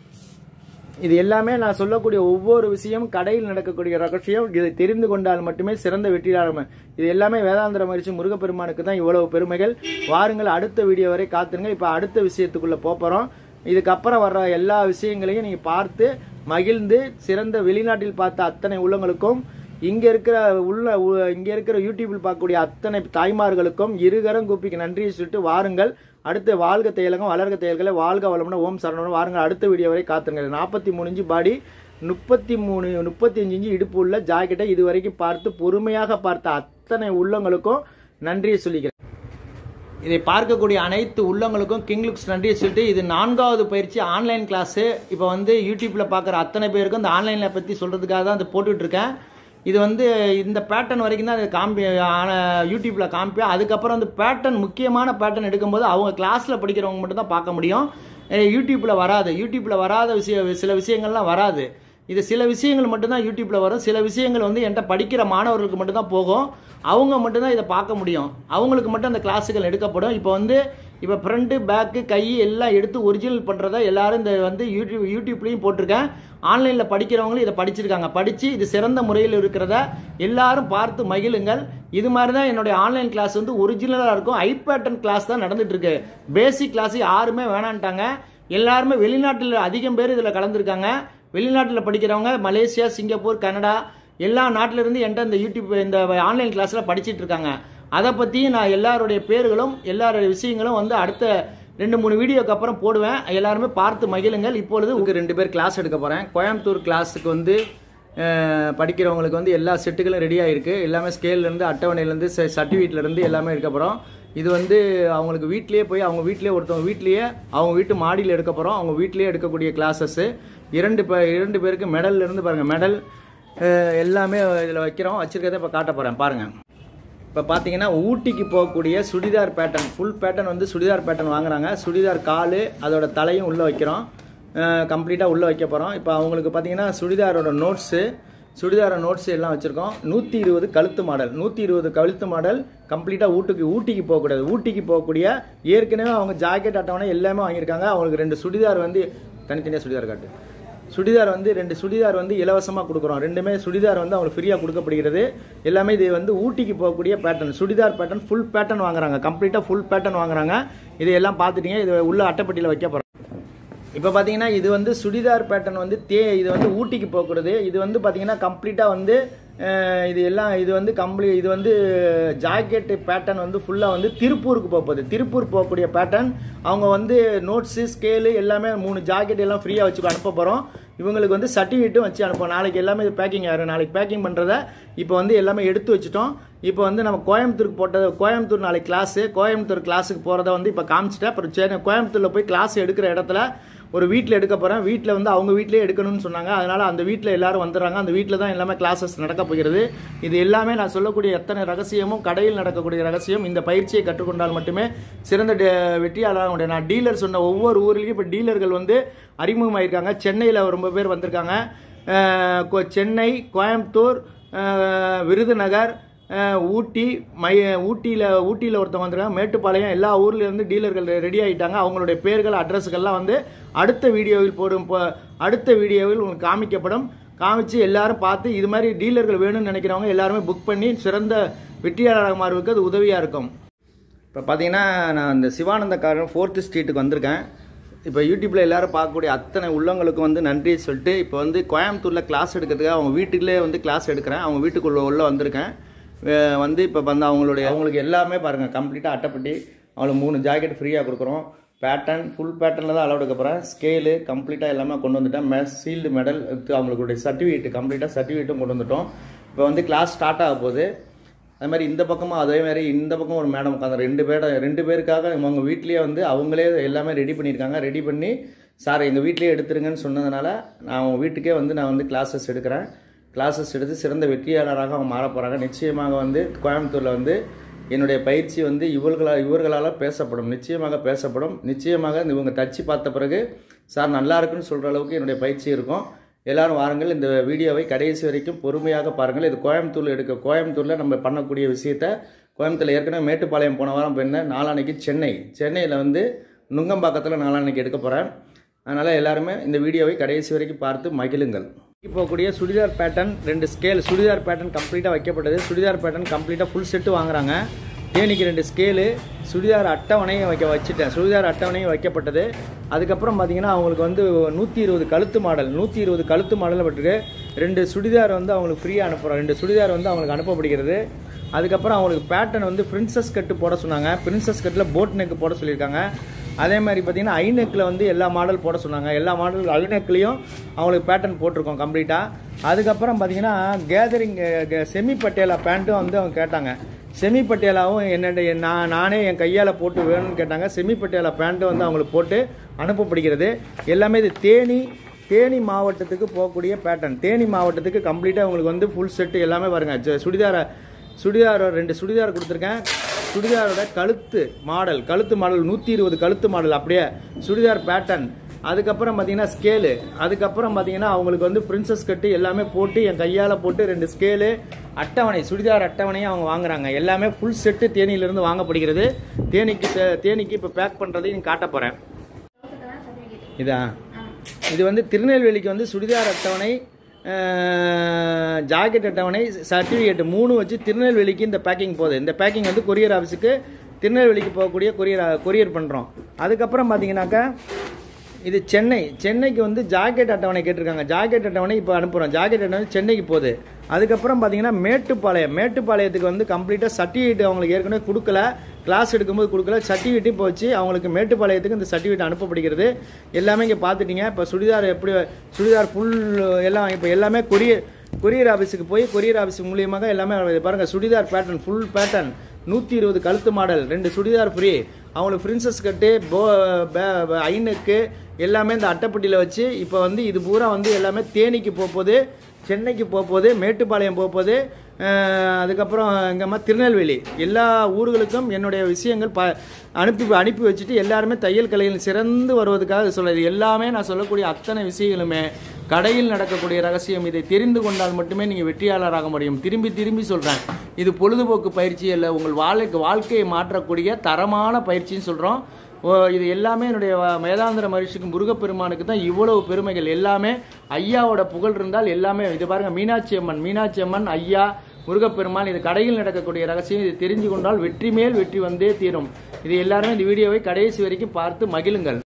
இது எல்லாமே நான் சொல்லக்கூடிய ஒவ்வொரு விஷயம் கடையில் நடக்கக்கூடிய ரகசியம் இதை தெரிந்து கொண்டால் மட்டுமே சிறந்த வெற்றியாளர் இது எல்லாமே வேதாந்திர மகிழ்ச்சி முருகப்பெருமானுக்கு தான் இவ்வளவு பெருமைகள் வாருங்கள் அடுத்த வீடியோ வரை காத்துருங்க இப்போ அடுத்த விஷயத்துக்குள்ள போறோம் இதுக்கப்புறம் வர்ற எல்லா விஷயங்களையும் நீங்க பார்த்து மகிழ்ந்து சிறந்த வெளிநாட்டில் பார்த்த அத்தனை உள்ளங்களுக்கும் இங்க இருக்கிற உள்ள உ- இங்க இருக்கிற யூடியூபில் பார்க்கக்கூடிய அத்தனை தாய்மார்களுக்கும் இருகரம் கூப்பிக்கு நன்றியை சொல்லிட்டு வாருங்கள் அடுத்து வாழ்க தையலகம் வளர்க தையல்களை வாழ்க வளமுடன் ஓம் சரணம் வாருங்கள் அடுத்த வீடியோ வரை காத்துருங்க நாற்பத்தி மூணு இன்ச்சு பாடி முப்பத்தி மூணு முப்பத்தி அஞ்சு இன்ச்சு இடுப்பு உள்ள ஜாக்கெட்டை இது வரைக்கும் பார்த்து பொறுமையாக பார்த்த அத்தனை உள்ளங்களுக்கும் நன்றியை சொல்லிக்கிறேன் இதை பார்க்கக்கூடிய அனைத்து உள்ளங்களுக்கும் கிங் லுக்ஸ் நன்றியை சொல்லிட்டு இது நான்காவது பயிற்சி ஆன்லைன் கிளாஸு இப்போ வந்து யூடியூப்ல பார்க்குற அத்தனை பேருக்கும் இந்த ஆன்லைனில் பற்றி சொல்கிறதுக்காக தான் அதை போட்டுட்டு இருக்கேன் இது வந்து இந்த பேட்டர்ன் வரைக்கும் தான் இது காம்பி ஆன யூடியூப்பில் காமிப்பேன் அதுக்கப்புறம் அந்த பேட்டர்ன் முக்கியமான பேட்டர்ன் எடுக்கும்போது அவங்க கிளாஸில் படிக்கிறவங்க மட்டும் தான் பார்க்க முடியும் யூடியூப்பில் வராது யூடியூப்பில் வராத விஷய சில விஷயங்கள்லாம் வராது இது சில விஷயங்கள் மட்டும்தான் யூடியூப்பில் வரும் சில விஷயங்கள் வந்து என்கிட்ட படிக்கிற மாணவர்களுக்கு மட்டும்தான் போகும் அவங்க மட்டும்தான் இதை பார்க்க முடியும் அவங்களுக்கு மட்டும் அந்த கிளாஸுகள் எடுக்கப்படும் இப்போ வந்து இப்போ ஃப்ரண்ட்டு பேக்கு கை எல்லாம் எடுத்து ஒரிஜினல் பண்ணுறத எல்லாரும் இந்த வந்து யூடியூப் யூடியூப்லேயும் போட்டிருக்கேன் ஆன்லைனில் படிக்கிறவங்களும் இதை படிச்சிருக்காங்க படித்து இது சிறந்த முறையில் இருக்கிறத எல்லாரும் பார்த்து மகிழுங்கள் இது மாதிரி தான் என்னுடைய ஆன்லைன் கிளாஸ் வந்து ஒரிஜினலாக இருக்கும் ஐ பேட்டர்ன் கிளாஸ் தான் நடந்துட்டு இருக்கு பேசிக் கிளாஸ் யாருமே வேணான்ட்டாங்க எல்லாருமே வெளிநாட்டில் அதிகம் பேர் இதில் கலந்துருக்காங்க வெளிநாட்டில் படிக்கிறவங்க மலேசியா சிங்கப்பூர் கனடா எல்லா நாட்டில இருந்து என்கிட்ட இந்த யூடியூப் இந்த ஆன்லைன் கிளாஸில் படிச்சிட்டு இருக்காங்க அதை பற்றி நான் எல்லாருடைய பேர்களும் எல்லாருடைய விஷயங்களும் வந்து அடுத்த ரெண்டு மூணு வீடியோக்கு அப்புறம் போடுவேன் எல்லாருமே பார்த்து மகிழுங்கள் இப்பொழுது உங்களுக்கு ரெண்டு பேர் கிளாஸ் எடுக்க போகிறேன் கோயம்புத்தூர் கிளாஸுக்கு வந்து அஹ், படிக்கிறவங்களுக்கு வந்து எல்லா செட்டுகளும் ரெடியாக இருக்குது எல்லாமே ஸ்கேல்லேருந்து அட்டவணையிலேருந்து சர்டிஃபிகேட்லேருந்து எல்லாமே எடுக்க போகிறோம் இது வந்து அவங்களுக்கு வீட்லேயே போய் அவங்க வீட்லேயே ஒருத்தவங்க வீட்லேயே அவங்க வீட்டு மாடியில் எடுக்க போகிறோம் அவங்க வீட்லேயே எடுக்கக்கூடிய கிளாஸஸ்ஸு இரண்டு பே இரண்டு பேருக்கு மெடல்ல இருந்து பாருங்கள் மெடல் எல்லாமே இதில் வைக்கிறோம் வச்சிருக்கிறத இப்போ காட்ட போகிறேன் பாருங்கள் இப்போ பார்த்தீங்கன்னா ஊட்டிக்கு போகக்கூடிய சுடிதார் பேட்டர்ன் ஃபுல் பேட்டர்ன் வந்து சுடிதார் பேட்டர்ன் வாங்குறாங்க சுடிதார் கால் அதோட தலையும் உள்ளே வைக்கிறோம் கம்ப்ளீட்டாக உள்ளே வைக்க போகிறோம் இப்போ அவங்களுக்கு பார்த்தீங்கன்னா சுடிதாரோட நோட்ஸு சுடிதார நோட்ஸ் எல்லாம் வச்சுருக்கோம் நூற்றி இருபது கழுத்து மாடல் நூற்றி இருபது கழுத்து மாடல் கம்ப்ளீட்டாக ஊட்டுக்கு ஊட்டிக்கு போகக்கூடாது ஊட்டிக்கு போகக்கூடிய ஏற்கனவே அவங்க ஜாக்கெட் அட்டவணை எல்லாமே வாங்கியிருக்காங்க அவங்களுக்கு ரெண்டு சுடிதார் வந்து தனித்தனியாக சுடிதார் காட்டு சுடிதார் வந்து ரெண்டு சுடிதார் வந்து இலவசமாக கொடுக்குறோம் ரெண்டுமே சுடிதார் வந்து அவங்களுக்கு ஃப்ரீயாக கொடுக்கப்படுகிறது எல்லாமே இது வந்து ஊட்டிக்கு போகக்கூடிய pattern churidar pattern full pattern வாங்குறாங்க கம்ப்ளீட்டாக ஃபுல் பேட்டர்ன் வாங்குறாங்க இது எல்லாம் பார்த்துட்டீங்க இது உள்ள அட்டைப்பட்டியில் வைக்க போகிறோம் இப்போ பார்த்தீங்கன்னா இது வந்து சுடிதார் பேட்டர்ன் வந்து தே இது வந்து ஊட்டிக்கு போக்குறது இது வந்து பார்த்தீங்கன்னா கம்ப்ளீட்டாக வந்து அஹ், இது எல்லாம் இது வந்து கம்ப்ளீ இது வந்து ஜாக்கெட் பேட்டர்ன் வந்து ஃபுல்லாக வந்து திருப்பூருக்கு போக போகுது திருப்பூர் போகக்கூடிய பேட்டர்ன் அவங்க வந்து நோட்ஸு ஸ்கேலு எல்லாமே மூணு ஜாக்கெட் எல்லாம் ஃப்ரீயாக வச்சு அனுப்ப போகிறோம் இவங்களுக்கு வந்து சர்டிஃபிகேட்டும் வச்சு அனுப்போம் நாளைக்கு எல்லாமே இது பேக்கிங் ஆயிரும் நாளைக்கு பேக்கிங் பண்ணுறத இப்போ வந்து எல்லாமே எடுத்து வச்சுட்டோம் இப்போ வந்து நம்ம கோயம்புத்தூருக்கு போட்டது கோயம்புத்தூர் நாளைக்கு கிளாஸு கோயம்புத்தூர் கிளாஸுக்கு போகிறத வந்து இப்போ காமிச்சிட்டேன் அப்புறம் சரி கோயம்புத்தூரில் போய் கிளாஸ் எடுக்கிற இடத்துல ஒரு வீட்டில் எடுக்க போகிறேன் வீட்டில் வந்து அவங்க வீட்டிலே எடுக்கணும்னு சொன்னாங்க அதனால் அந்த வீட்டில் எல்லாரும் வந்துடுறாங்க அந்த வீட்டில் தான் எல்லாமே கிளாஸஸ் நடக்க போகிறது இது எல்லாமே நான் சொல்லக்கூடிய எத்தனை ரகசியமும் கடையில் நடக்கக்கூடிய ரகசியம் இந்த பயிற்சியை கற்றுக்கொண்டால் மட்டுமே சிறந்த டே- வெற்றியாளராக முடியும் நான் டீலர் சொன்ன ஒவ்வொரு ஊர்லேயும் இப்போ டீலர்கள் வந்து அறிமுகமாயிருக்காங்க சென்னையில் ரொம்ப பேர் வந்திருக்காங்க அஹ் கொ- சென்னை கோயம்புத்தூர் அஹ் விருதுநகர் அஹ் ஊட்டி மைய ஊட்டியில் ஊட்டியில் ஒருத்தவங்க வந்திருக்காங்க மேட்டுப்பாளையம் எல்லா ஊர்ல இருந்து டீலர்கள் ரெடி ஆகிட்டாங்க அவங்களுடைய பேர்கள் அட்ரஸுக்கெல்லாம் வந்து அடுத்த வீடியோவில் போடும் போ- அடுத்த வீடியோவில் உங்களுக்கு காமிக்கப்படும் காமிச்சு எல்லாரும் பார்த்து இது மாதிரி டீலர்கள் வேணும்னு நினைக்கிறவங்க எல்லாருமே புக் பண்ணி சிறந்த வெற்றியாளராக மாறுவதற்கு அது உதவியாக இருக்கும் இப்போ பார்த்தீங்கன்னா நான் இந்த சிவானந்த காரன் ஃபோர்த்து ஸ்ட்ரீட்டுக்கு வந்திருக்கேன் இப்போ யூடியூப்பில் எல்லாரும் பார்க்கக்கூடிய அத்தனை உள்ளவங்களுக்கும் வந்து நன்றி சொல்லிட்டு இப்போ வந்து கோயம்புத்தூரில் கிளாஸ் எடுக்கிறதுக்கு அவங்க வீட்டுக்குள்ளே வந்து கிளாஸ் எடுக்கிறேன் அவங்க வீட்டுக்குள்ள உள்ள வந்திருக்கேன் அஹ் வந்து இப்போ வந்து அவங்களுடைய அவங்களுக்கு எல்லாமே பாருங்கள் கம்ப்ளீட்டாக அட்டைப்பட்டி அவங்களுக்கு மூணு ஜாக்கெட் ஃப்ரீயாக கொடுக்குறோம் பேட்டர்ன் ஃபுல் பேட்டர்னில் தான் அலோட் போகிறேன் ஸ்கேலு கம்ப்ளீட்டாக எல்லாமே கொண்டு வந்துட்டேன் மெ சீல்டு மெடல் அவங்களுடைய சர்டிஃபிகேட் கம்ப்ளீட்டாக சர்டிஃபிகேட்டும் கொண்டு வந்துட்டோம் இப்போ வந்து கிளாஸ் ஸ்டார்ட் ஆக போகுது அது மாதிரி இந்த பக்கமும் அதே மாதிரி இந்த பக்கம் ஒரு மேடம் உட்காந்து ரெண்டு பேரை ரெண்டு பேருக்காக அவங்க வீட்லேயே வந்து அவங்களே எல்லாமே ரெடி பண்ணியிருக்காங்க ரெடி பண்ணி சார் எங்கள் வீட்லேயே எடுத்துருங்கன்னு சொன்னதுனால நான் அவங்க வீட்டுக்கே வந்து நான் வந்து கிளாஸஸ் எடுக்கிறேன் கிளாஸஸ் எடுத்து சிறந்த வெற்றியாளராக அவங்க மாற போகிறாங்க நிச்சயமாக வந்து கோயம்புத்தூரில் வந்து என்னுடைய பயிற்சி வந்து இவர்களால் இவர்களால் பேசப்படும் நிச்சயமாக பேசப்படும் நிச்சயமாக இவங்க தச்சு பார்த்த பிறகு சார் நல்லா இருக்குன்னு சொல்கிற அளவுக்கு என்னுடைய பயிற்சி இருக்கும் எல்லாரும் வாருங்கள் இந்த வீடியோவை கடைசி வரைக்கும் பொறுமையாக பாருங்கள் இது கோயம்புத்தூர்ல எடுக்க கோயம்புத்தூரில் நம்ம பண்ணக்கூடிய விஷயத்த கோயம்புத்தூர்ல ஏற்கனவே மேட்டுப்பாளையம் போன வாரம் போயிருந்தேன் நாளான்னைக்கு சென்னை சென்னையில் வந்து நுங்கம்பாக்கத்தில் நாளான்னைக்கு எடுக்க போகிறேன் அதனால் எல்லாருமே இந்த வீடியோவை கடைசி வரைக்கும் பார்த்து மகிழுங்கள் போகக்கூடிய சுடிதார் பேட்டர்ன் ரெண்டு ஸ்கேல் சுடிதார் பேட்டர்ன் கம்ப்ளீட்டாக வைக்கப்பட்டது சுடிதார் பேட்டர்ன் கம்ப்ளீட்டாக ஃபுல் செட்டு வாங்குறாங்க தேனிக்கு ரெண்டு ஸ்கேலு சுடிதார் அட்டவணையும் வைக்க வச்சுட்டேன் சுடிதார் அட்டவணையும் வைக்கப்பட்டது அதுக்கப்புறம் பார்த்தீங்கன்னா அவங்களுக்கு வந்து நூற்றி இருபது கழுத்து மாடல் நூற்றி இருபது கழுத்து மாடலில் பட்டிருக்கு ரெண்டு சுடிதார் வந்து அவங்களுக்கு ஃப்ரீயாக அனுப்புகிறோம் ரெண்டு சுடிதார் வந்து அவங்களுக்கு அனுப்பப்படுகிறது அதுக்கப்புறம் அவங்களுக்கு பேட்டர்ன் வந்து பிரின்சஸ் கட்டு போட சொன்னாங்க பிரின்சஸ் கட்டில் போட் நெக் போட சொல்லியிருக்காங்க அதே மாதிரி பார்த்தீங்கன்னா ஐநெக்கில் வந்து எல்லா மாடல் போட சொன்னாங்க எல்லா மாடல் ஐநெக்லேயும் அவங்களுக்கு பேட்டர்ன் போட்டிருக்கோம் கம்ப்ளீட்டாக அதுக்கப்புறம் பார்த்தீங்கன்னா கேதரிங் செமி பட்டேலா பேண்ட்டும் வந்து அவங்க கேட்டாங்க செமி பட்டேலாவும் என்னுடைய நான் நானே என் கையால் போட்டு வேணும்னு கேட்டாங்க செமி பட்டேலா பேண்ட்டும் வந்து அவங்களுக்கு போட்டு அனுப்பப்படுகிறது எல்லாமே இது தேனி தேனி மாவட்டத்துக்கு போகக்கூடிய பேட்டர்ன் தேனி மாவட்டத்துக்கு கம்ப்ளீட்டாக உங்களுக்கு வந்து ஃபுல் செட்டு எல்லாமே பாருங்க சு- சுடிதார சுடிதார் ரெண்டு சுடிதார் கொடுத்துருக்கேன் சுடிதாரோட கழுத்து மாடல் கழுத்து மாடல் நூற்றி இருபது கழுத்து மாடல் அப்படியே சுடிதார் பேட்டர்ன் அதுக்கப்புறம் பார்த்தீங்கன்னா ஸ்கேலு அதுக்கப்புறம் பார்த்தீங்கன்னா அவங்களுக்கு வந்து பிரின்சஸ் கட்டு எல்லாமே போட்டு என் கையால் போட்டு ரெண்டு ஸ்கேலு அட்டவணை சுடிதார் அட்டவணையும் அவங்க வாங்குறாங்க எல்லாமே ஃபுல் செட்டு தேனியிலிருந்து வாங்கப்படுகிறது தேனிக்கு தே- தேனிக்கு இப்போ பேக் பண்ணுறதையும் காட்ட போகிறேன் இதா இது வந்து திருநெல்வேலிக்கு வந்து சுடிதார் அட்டவணை அஹ், ஜாக்கெட் அட்டவணை சர்டிஃபிகேட் மூணு வச்சு திருநெல்வேலிக்கு இந்த பேக்கிங் போகுது இந்த பேக்கிங் வந்து கொரியர் ஆஃபீஸுக்கு திருநெல்வேலிக்கு போகக்கூடிய கொரியர் கொரியர் பண்ணுறோம் அதுக்கப்புறம் பார்த்தீங்கன்னாக்கா இது சென்னை சென்னைக்கு வந்து ஜாக்கெட் அட்டவணை கேட்டிருக்காங்க ஜாக்கெட் அட்டவணை இப்போ அனுப்புகிறோம் ஜாக்கெட் அட்டவணை சென்னைக்கு போகுது அதுக்கப்புறம் பார்த்தீங்கன்னா மேட்டுப்பாளையம் மேட்டுப்பாளையத்துக்கு வந்து கம்ப்ளீட்டாக சர்டிஃபிகேட் அவங்களுக்கு ஏற்கனவே கொடுக்கல கிளாஸ் எடுக்கும்போது கொடுக்கல சர்டிஃபிகேட்டும் இப்போ வச்சு அவங்களுக்கு மேட்டுப்பாளையத்துக்கு இந்த சர்டிஃபிகேட் அனுப்பப்படுகிறது எல்லாமே இங்கே பார்த்துட்டீங்க இப்போ சுடிதார் எப்படி சுடிதார் ஃபுல் எல்லாம் இப்போ எல்லாமே கொரியர் கொரியர் ஆஃபீஸுக்கு போய் கொரியர் ஆஃபீஸ் மூலியமாக எல்லாமே இது பாருங்க சுடிதார் பேட்டர்ன் ஃபுல் பேட்டர்ன் நூற்றி இருபது கழுத்து மாடல் ரெண்டு சுடிதார் ஃப்ரீ அவங்களுக்கு பிரின்சஸ் கட்டு போ பே- ஐனுக்கு எல்லாமே இந்த அட்டைப்பட்டியில் வச்சு இப்போ வந்து இது பூரா வந்து எல்லாமே தேனிக்கு போக போகுது சென்னைக்கு போக போகுது மேட்டுப்பாளையம் போக போகுது அஹ் அதுக்கப்புறம் எங்கம்மா திருநெல்வேலி எல்லா ஊர்களுக்கும் என்னுடைய விஷயங்கள் ப அனுப்பி அனுப்பி வச்சுட்டு எல்லாருமே தையல் கலையில் சிறந்து வருவதற்காக சொல்லுது எல்லாமே நான் சொல்லக்கூடிய அத்தனை விஷயங்களுமே கடையில் நடக்கக்கூடிய ரகசியம் இதை தெரிந்து கொண்டால் மட்டுமே நீங்கள் வெற்றியாளராக முடியும் திரும்பி திரும்பி சொல்கிறேன் இது பொழுதுபோக்கு பயிற்சி அல்ல உங்கள் வாழ்க்கை வாழ்க்கையை மாற்றக்கூடிய தரமான பயிற்சின்னு சொல்கிறோம் ஓ, இது எல்லாமே என்னுடைய வ- வேதாந்திர மகிழ்ச்சிக்கு முருகப்பெருமானுக்கு தான் இவ்வளவு பெருமைகள் எல்லாமே ஐயாவோட புகழ் இருந்தால் எல்லாமே இது பாருங்க மீனாட்சி அம்மன் மீனாட்சி அம்மன் ஐயா முருகப்பெருமான் இது கடையில் நடக்கக்கூடிய ரகசியம் இது தெரிஞ்சு கொண்டால் வெற்றி மேல் வெற்றி வந்தே தீரும் இது எல்லாருமே இந்த வீடியோவை கடைசி வரைக்கும் பார்த்து மகிழுங்கள்